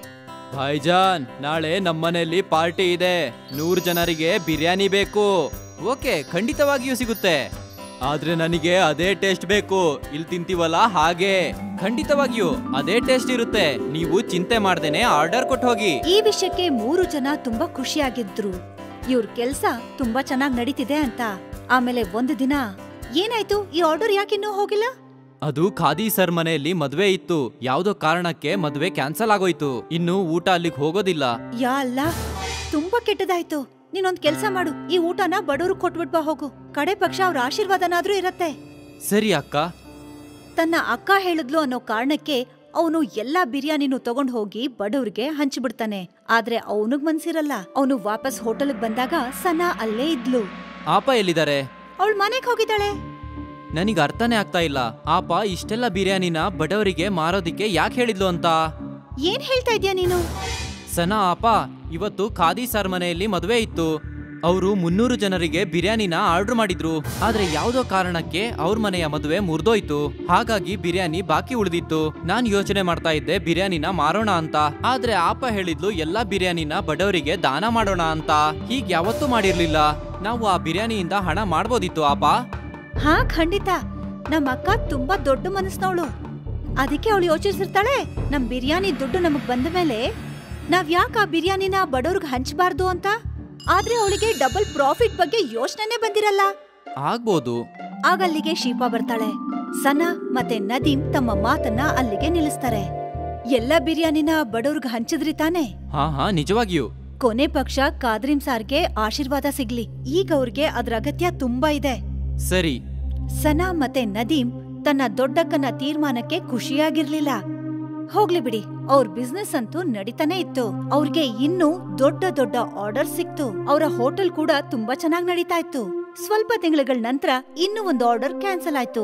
ಭಾಯ್ಜಾನ್ ನಾಳೆ ನಮ್ಮನೆಯಲ್ಲಿ ಪಾರ್ಟಿ ಇದೆ ನೂರು ಜನರಿಗೆ ಬಿರಿಯಾನಿ ಬೇಕು ಓಕೆ ಖಂಡಿತವಾಗಿಯೂ ಸಿಗುತ್ತೆ ಆದ್ರೆ ನನಗೆ ಅದೇ ಟೇಸ್ಟ್ ಬೇಕು ಇಲ್ಲಿ ತಿಂತೀವಲ್ಲ ಹಾಗೆ ಖಂಡಿತವಾಗಿಯೂ ಅದೇ ಟೇಸ್ಟ್ ಇರುತ್ತೆ ನೀವು ಚಿಂತೆ ಮಾಡ್ದೇನೆ ಆರ್ಡರ್ ಕೊಟ್ಟು ಹೋಗಿ ಈ ವಿಷಯಕ್ಕೆ ಮೂರು ಜನ ತುಂಬಾ ಖುಷಿಯಾಗಿದ್ರು ಇವ್ರ ಕೆಲ್ಸ ತುಂಬಾ ಚೆನ್ನಾಗ್ ನಡೀತಿದೆ ಅಂತ ಆಮೇಲೆ ಒಂದು ದಿನ ಏನಾಯ್ತು ಈ ಆರ್ಡರ್ ಯಾಕಿನ್ನೂ ಹೋಗಿಲ್ಲ ಅದು ಖಾದಿ ಸರ್ ಮನೆಯಲ್ಲಿ ಮದ್ವೆ ಇತ್ತು ಯಾವ್ದೋ ಕಾರಣಕ್ಕೆ ಮದ್ವೆ ಕ್ಯಾನ್ಸಲ್ ಆಗೋಯ್ತು ಇನ್ನು ಊಟ ಅಲ್ಲಿಗೆ ಹೋಗೋದಿಲ್ಲ ಯಾ ಅಲ್ಲ ತುಂಬಾ ಕೆಟ್ಟದಾಯ್ತು ನೀನೊಂದ್ ಕೆಲ್ಸ ಮಾಡು ಈ ಊಟನ ಬಡವ್ರು ಕೊಟ್ಬಿಟ್ಬಾ ಹೋಗು ಕಡೆ ಪಕ್ಷ ಅವ್ರ ಆಶೀರ್ವಾದನಾದ್ರೂ ಇರತ್ತೆ ಸರಿ ಅಕ್ಕ ತನ್ನ ಅಕ್ಕ ಹೇಳಿದ್ಲು ಅನ್ನೋ ಕಾರಣಕ್ಕೆ ಅವನು ಎಲ್ಲಾ ಬಿರಿಯಾನಿನೂ ತಗೊಂಡ್ ಹೋಗಿ ಬಡವ್ರಿಗೆ ಹಂಚಿಬಿಡ್ತಾನೆ ಆದ್ರೆ ಅವನಿಗ್ ಮನ್ಸಿರಲ್ಲ ಅವನು ವಾಪಸ್ ಹೋಟೆಲ್ಗ್ ಬಂದಾಗ ಸನಾ ಅಲ್ಲೇ ಇದ್ಲು ಆಪ ಎಲ್ಲಿದ್ದಾರೆ ಅವಳ ಮನೆಗ್ ಹೋಗಿದ್ದಾಳೆ ನನಗೆ ಅರ್ಥನೇ ಆಗ್ತಾ ಇಲ್ಲ ಆಪ ಇಷ್ಟೆಲ್ಲ ಬಿರಿಯಾನಿನ ಬಡವರಿಗೆ ಮಾರೋದಿಕ್ಕೆ ಯಾಕೆ ಹೇಳಿದ್ಲು ಅಂತ ಏನ್ ಹೇಳ್ತಾ ಇದ್ಯಾ ನೀನು ಸನಾ ಆಪ ಇವತ್ತು ಖಾದಿ ಸರ್ ಮನೆಯಲ್ಲಿ ಮದುವೆ ಇತ್ತು ಅವರು ಮುನ್ನೂರು ಜನರಿಗೆ ಬಿರಿಯಾನಿನ ಆರ್ಡರ್ ಮಾಡಿದ್ರು ಆದ್ರೆ ಯಾವ್ದೋ ಕಾರಣಕ್ಕೆ ಅವ್ರ ಮನೆಯ ಮದುವೆ ಮುರಿದೋಯ್ತು ಹಾಗಾಗಿ ಬಿರಿಯಾನಿ ಬಾಕಿ ಉಳಿದಿತ್ತು ನಾನ್ ಯೋಚನೆ ಮಾಡ್ತಾ ಇದ್ದೆ ಬಿರಿಯಾನಿನ ಮಾರೋಣ ಅಂತ ಆದ್ರೆ ಆಪ ಹೇಳಿದ್ಲು ಎಲ್ಲಾ ಬಿರಿಯಾನಿನ ಬಡವರಿಗೆ ದಾನ ಮಾಡೋಣ ಅಂತ ಹೀಗ್ ಯಾವತ್ತೂ ಮಾಡಿರ್ಲಿಲ್ಲ ನಾವು ಆ ಬಿರಿಯಾನಿಯಿಂದ ಹಣ ಮಾಡ್ಬೋದಿತ್ತು ಆಪ ಹಾ ಖಂಡಿತ ನಮ್ಮ ಅಕ್ಕ ತುಂಬಾ ದೊಡ್ಡ ಮನಸ್ನವಳು ಅದಕ್ಕೆ ಅವಳು ಯೋಚಿಸಿರ್ತಾಳೆ ನಮ್ ಬಿರಿಯಾನಿ ದುಡ್ಡು ನಮಗ್ ಬಂದ ಮೇಲೆ ನಾವ್ ಯಾಕೆ ಆ ಬಿರಿಯಾನಿನ ಬಡವ್ರಿಗೆ ಹಂಚಬಾರ್ದು ಅಂತ ಆದ್ರೆ ಅವಳಿಗೆ ಡಬಲ್ ಪ್ರಾಫಿಟ್ ಬಗ್ಗೆ ಯೋಚನೆನೇ ಬಂದಿರಲ್ಲ ಆಗ್ಬೋದು ಆಗ ಅಲ್ಲಿಗೆ ಶೀಪಾ ಬರ್ತಾಳೆ ಸನಾ ಮತ್ತೆ ನದೀಮ್ ತಮ್ಮ ಮಾತನ್ನ ಅಲ್ಲಿಗೆ ನಿಲ್ಲಿಸ್ತಾರೆ ಎಲ್ಲ ಬಿರಿಯಾನಿನ ಬಡವ್ರಿಗೆ ಹಂಚಿದ್ರಿ ತಾನೆ ಹಾ ಹಾ ನಿಜವಾಗಿಯೂ ಕೊನೆ ಪಕ್ಷ ಕಾದ್ರಿಂ ಸಾರ್ಗೆ ಆಶೀರ್ವಾದ ಸಿಗ್ಲಿ ಈಗ ಅವ್ರಿಗೆ ಅದ್ರ ಅಗತ್ಯ ತುಂಬಾ ಇದೆ ಸರಿ ಸನಾ ಮತ್ತೆ ನದೀಮ್ ತನ್ನ ದೊಡ್ಡಕ್ಕನ ತೀರ್ಮಾನಕ್ಕೆ ಖುಷಿಯಾಗಿರ್ಲಿಲ್ಲ ಹೋಗ್ಲಿ ಬಿಡಿ ಅವ್ರ ಬಿಸ್ನೆಸ್ ಅಂತೂ ನಡೀತಾನೆ ಇತ್ತು ಅವ್ರಿಗೆ ಇನ್ನೂ ದೊಡ್ಡ ದೊಡ್ಡ ಆರ್ಡರ್ ಸಿಕ್ತು ಅವರ ಹೋಟೆಲ್ ಕೂಡ ತುಂಬಾ ಚೆನ್ನಾಗ್ ನಡೀತಾ ಇತ್ತು ಸ್ವಲ್ಪ ತಿಂಗಳುಗಳ ನಂತರ ಇನ್ನೂ ಒಂದು ಆರ್ಡರ್ ಕ್ಯಾನ್ಸಲ್ ಆಯ್ತು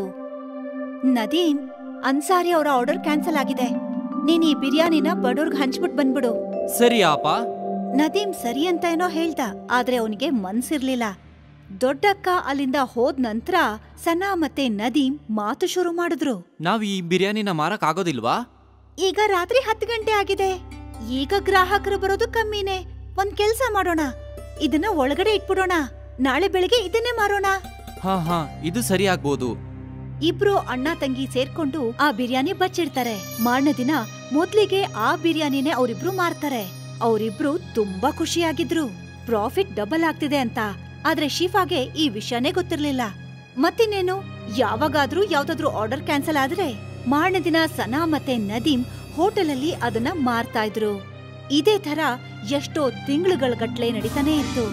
ನದೀಮ್ ಅನ್ಸಾರಿ ಅವರ ಆರ್ಡರ್ ಕ್ಯಾನ್ಸಲ್ ಆಗಿದೆ ನೀನ್ ಈ ಬಿರಿಯಾನಿನ ಬಡವ್ರಿಗೆ ಹಂಚ್ಬಿಟ್ ಬಂದ್ಬಿಡು ಸರಿ ಆಪ ನದೀಮ್ ಸರಿ ಅಂತ ಏನೋ ಹೇಳ್ದ ಆದ್ರೆ ಅವನಿಗೆ ಮನ್ಸಿರ್ಲಿಲ್ಲ ದೊಡ್ಡಕ್ಕ ಅಲ್ಲಿಂದ ಹೋದ್ ನಂತರ ಸನಾ ಮತ್ತೆ ನದೀಮ್ ಮಾತು ಶುರು ಮಾಡಿದ್ರು ನಾವ್ ಈ ಬಿರಿಯಾನಿನ ಮಾರಕ್ ಆಗೋದಿಲ್ವಾ ಈಗ ರಾತ್ರಿ ಹತ್ತು ಗಂಟೆ ಆಗಿದೆ ಈಗ ಗ್ರಾಹಕರು ಬರೋದು ಕಮ್ಮಿನೇ ಒಂದ್ ಕೆಲ್ಸ ಮಾಡೋಣ ಇದನ್ನ ಒಳಗಡೆ ಇಟ್ಬಿಡೋಣ ನಾಳೆ ಬೆಳಿಗ್ಗೆ ಇದನ್ನೇ ಮಾರೋಣ ಹಾ ಹಾ ಇದು ಸರಿ ಆಗ್ಬೋದು ಇಬ್ರು ಅಣ್ಣ ತಂಗಿ ಸೇರ್ಕೊಂಡು ಆ ಬಿರಿಯಾನಿ ಬಚ್ಚಿಡ್ತಾರೆ ಮಾರನೇ ದಿನ ಮೊದ್ಲಿಗೆ ಆ ಬಿರಿಯಾನಿನೇ ಅವರಿಬ್ರು ಮಾರ್ತಾರೆ ಅವರಿಬ್ರು ತುಂಬಾ ಖುಷಿಯಾಗಿದ್ರು ಪ್ರಾಫಿಟ್ ಡಬಲ್ ಆಗ್ತಿದೆ ಅಂತ ಆದ್ರೆ ಶಿಫಾಗೆ ಈ ವಿಷಯನೇ ಗೊತ್ತಿರ್ಲಿಲ್ಲ ಮತ್ತಿನ್ನೇನು ಯಾವಾಗಾದ್ರೂ ಯಾವ್ದಾದ್ರೂ ಆರ್ಡರ್ ಕ್ಯಾನ್ಸಲ್ ಆದ್ರೆ ಮಾರನೇ ದಿನ ಸನಾ ಮತ್ತೆ ನದೀಮ್ ಹೋಟೆಲಲ್ಲಿ ಅದನ್ನ ಮಾರ್ತಾ ಇದ್ರು ಇದೇ ತರ ಎಷ್ಟೋ ತಿಂಗಳುಗಳ ಗಟ್ಲೆ ನಡೀತಾನೆ ಇತ್ತು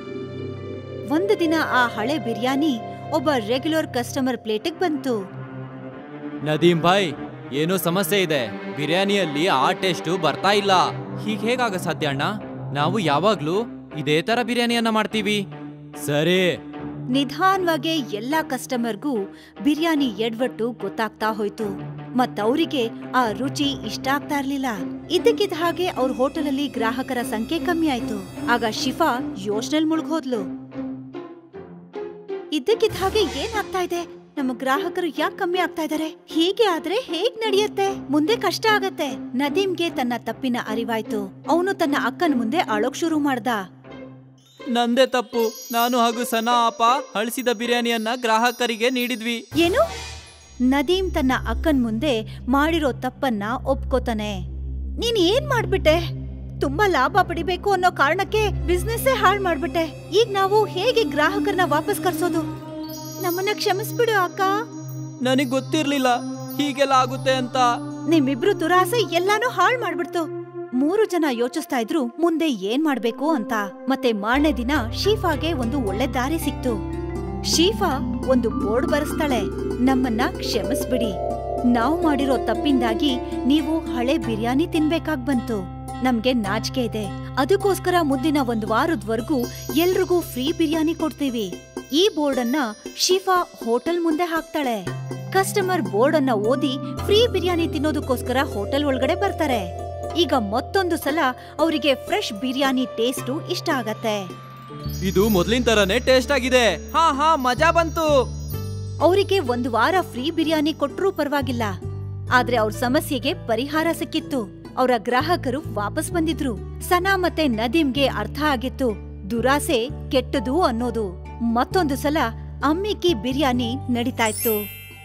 ಒಂದು ದಿನ ಆ ಹಳೆ ಬಿರಿಯಾನಿ ಒಬ್ಬ ರೆಗ್ಯುಲರ್ ಕಸ್ಟಮರ್ ಪ್ಲೇಟಿಗ್ ಬಂತು ನದೀಂ ಭಾಯ್ ಏನೋ ಸಮಸ್ಯೆ ಇದೆ ಬಿರಿಯಾನಿಯಲ್ಲಿ ಆ ಟೇಸ್ಟು ಬರ್ತಾ ಇಲ್ಲ ಹೀಗ್ ಹೇಗಾಗ ಸಾಧ್ಯ ಅಣ್ಣ ನಾವು ಯಾವಾಗ್ಲೂ ಇದೇ ತರ ಬಿರಿಯಾನಿಯನ್ನ ಮಾಡ್ತೀವಿ ಸರಿ ನಿಧಾನವಾಗಿ ಎಲ್ಲಾ ಕಸ್ಟಮರ್ಗೂ ಬಿರಿಯಾನಿ ಎಡ್ವಟ್ಟು ಗೊತ್ತಾಗ್ತಾ ಹೋಯ್ತು ಮತ್ತವರಿಗೆ ಆ ರುಚಿ ಇಷ್ಟ ಆಗ್ತಾ ಇರ್ಲಿಲ್ಲ ಇದ್ದಕ್ಕಿದ್ದ ಹಾಗೆ ಅವ್ರ ಹೋಟೆಲಲ್ಲಿ ಗ್ರಾಹಕರ ಸಂಖ್ಯೆ ಕಮ್ಮಿ ಆಯ್ತು ಆಗ ಶಿಫಾ ಯೋಚನೆಲ್ ಮುಳುಗೋದ್ಲು ಇದ್ದಕ್ಕಿದ್ದ ಹಾಗೆ ಏನಾಗ್ತಾ ಇದೆ ನಮ್ಮ ಗ್ರಾಹಕರು ಯಾಕೆ ಕಮ್ಮಿ ಆಗ್ತಾ ಇದಾರೆ ಹೀಗೆ ಆದ್ರೆ ಹೇಗ್ ನಡೆಯುತ್ತೆ ಮುಂದೆ ಕಷ್ಟ ಆಗತ್ತೆ ನದೀಮ್ಗೆ ತನ್ನ ತಪ್ಪಿನ ಅರಿವಾಯ್ತು ಅವನು ತನ್ನ ಅಕ್ಕನ ಮುಂದೆ ಅಳೋಕ್ ಶುರು ಮಾಡ್ದ ನಂದೇ ತಪ್ಪು ನಾನು ಹಾಗೂ ಸನಾ ಅಪ್ಪ ಹಳಿಸಿದ ಬಿರಿಯಾನಿಯನ್ನ ಗ್ರಾಹಕರಿಗೆ ನೀಡಿದ್ವಿ ಏನು ನದೀಮ್ ತನ್ನ ಅಕ್ಕನ್ ಮುಂದೆ ಮಾಡಿರೋ ತಪ್ಪನ್ನ ಒಪ್ಕೋತಾನೆ ನೀನ್ ಏನ್ ಮಾಡ್ಬಿಟ್ಟೆ ತುಂಬಾ ಲಾಭ ಪಡಿಬೇಕು ಅನ್ನೋ ಕಾರಣಕ್ಕೆ ಬಿಸ್ನೆಸ್ಸೇ ಹಾಳ್ ಮಾಡ್ಬಿಟ್ಟೆ ಈಗ ನಾವು ಹೇಗೆ ಗ್ರಾಹಕರನ್ನ ವಾಪಸ್ ಕರ್ಸೋದು ನಮ್ಮನ್ನ ಕ್ಷಮಿಸ್ಬಿಡು ಅಕ್ಕ ನನಗ್ ಗೊತ್ತಿರ್ಲಿಲ್ಲ ಹೀಗೆಲ್ಲ ಆಗುತ್ತೆ ಅಂತ ನಿಮ್ಮಿಬ್ರು ದುರಾಸೆ ಎಲ್ಲಾನು ಹಾಳ್ ಮಾಡ್ಬಿಡ್ತು ಮೂರು ಜನ ಯೋಚಿಸ್ತಾ ಇದ್ರು ಮುಂದೆ ಏನ್ ಮಾಡ್ಬೇಕು ಅಂತ ಮತ್ತೆ ಮಾರನೇ ದಿನ ಶೀಫಾಗೆ ಒಂದು ಒಳ್ಳೆ ದಾರಿ ಸಿಕ್ತು ಶೀಫಾ ಒಂದು ಬೋರ್ಡ್ ಬರೆಸ್ತಾಳೆ ನಮ್ಮನ್ನ ಕ್ಷಮಿಸ್ಬಿಡಿ ನಾವು ಮಾಡಿರೋ ತಪ್ಪಿಂದಾಗಿ ನೀವು ಹಳೆ ಬಿರಿಯಾನಿ ತಿನ್ಬೇಕಾಗ್ ಬಂತು ನಮ್ಗೆ ನಾಚಿಕೆ ಇದೆ ಅದಕ್ಕೋಸ್ಕರ ಮುಂದಿನ ಒಂದ್ ವಾರದ್ವರ್ಗೂ ಎಲ್ರಿಗೂ ಫ್ರೀ ಬಿರಿಯಾನಿ ಕೊಡ್ತೀವಿ ಈ ಬೋರ್ಡ್ ಅನ್ನ ಶಿಫಾ ಹೋಟೆಲ್ ಮುಂದೆ ಹಾಕ್ತಾಳೆ ಕಸ್ಟಮರ್ ಬೋರ್ಡ್ ಅನ್ನ ಓದಿ ಫ್ರೀ ಬಿರಿಯಾನಿ ತಿನ್ನೋದಕ್ಕೋಸ್ಕರ ಹೋಟೆಲ್ ಒಳಗಡೆ ಬರ್ತಾರೆ ಈಗ ಮತ್ತೊಂದು ಸಲ ಅವರಿಗೆ ಫ್ರೆಶ್ ಬಿರಿಯಾನಿ ಟೇಸ್ಟು ಇಷ್ಟ ಆಗತ್ತೆ ಇದು ಮೊದ್ಲಿನ ತರನೇ ಟೇಸ್ಟ್ ಆಗಿದೆ ಹಾ ಹಾ ಮಜಾ ಬಂತು ಅವರಿಗೆ ಒಂದು ವಾರ ಫ್ರೀ ಬಿರಿಯಾನಿ ಕೊಟ್ರೂ ಪರವಾಗಿಲ್ಲ ಆದ್ರೆ ಅವ್ರ ಸಮಸ್ಯೆಗೆ ಪರಿಹಾರ ಸಿಕ್ಕಿತ್ತು ಅವರ ಗ್ರಾಹಕರು ವಾಪಸ್ ಬಂದಿದ್ರು ಸನಾ ಮತ್ತೆ ನದೀಮ್ಗೆ ಅರ್ಥ ಆಗಿತ್ತು ದುರಾಸೆ ಕೆಟ್ಟದು ಅನ್ನೋದು ಮತ್ತೊಂದು ಸಲ ಅಮ್ಮಿಕ್ಕಿ ಬಿರಿಯಾನಿ ನಡೀತಾ ಇತ್ತು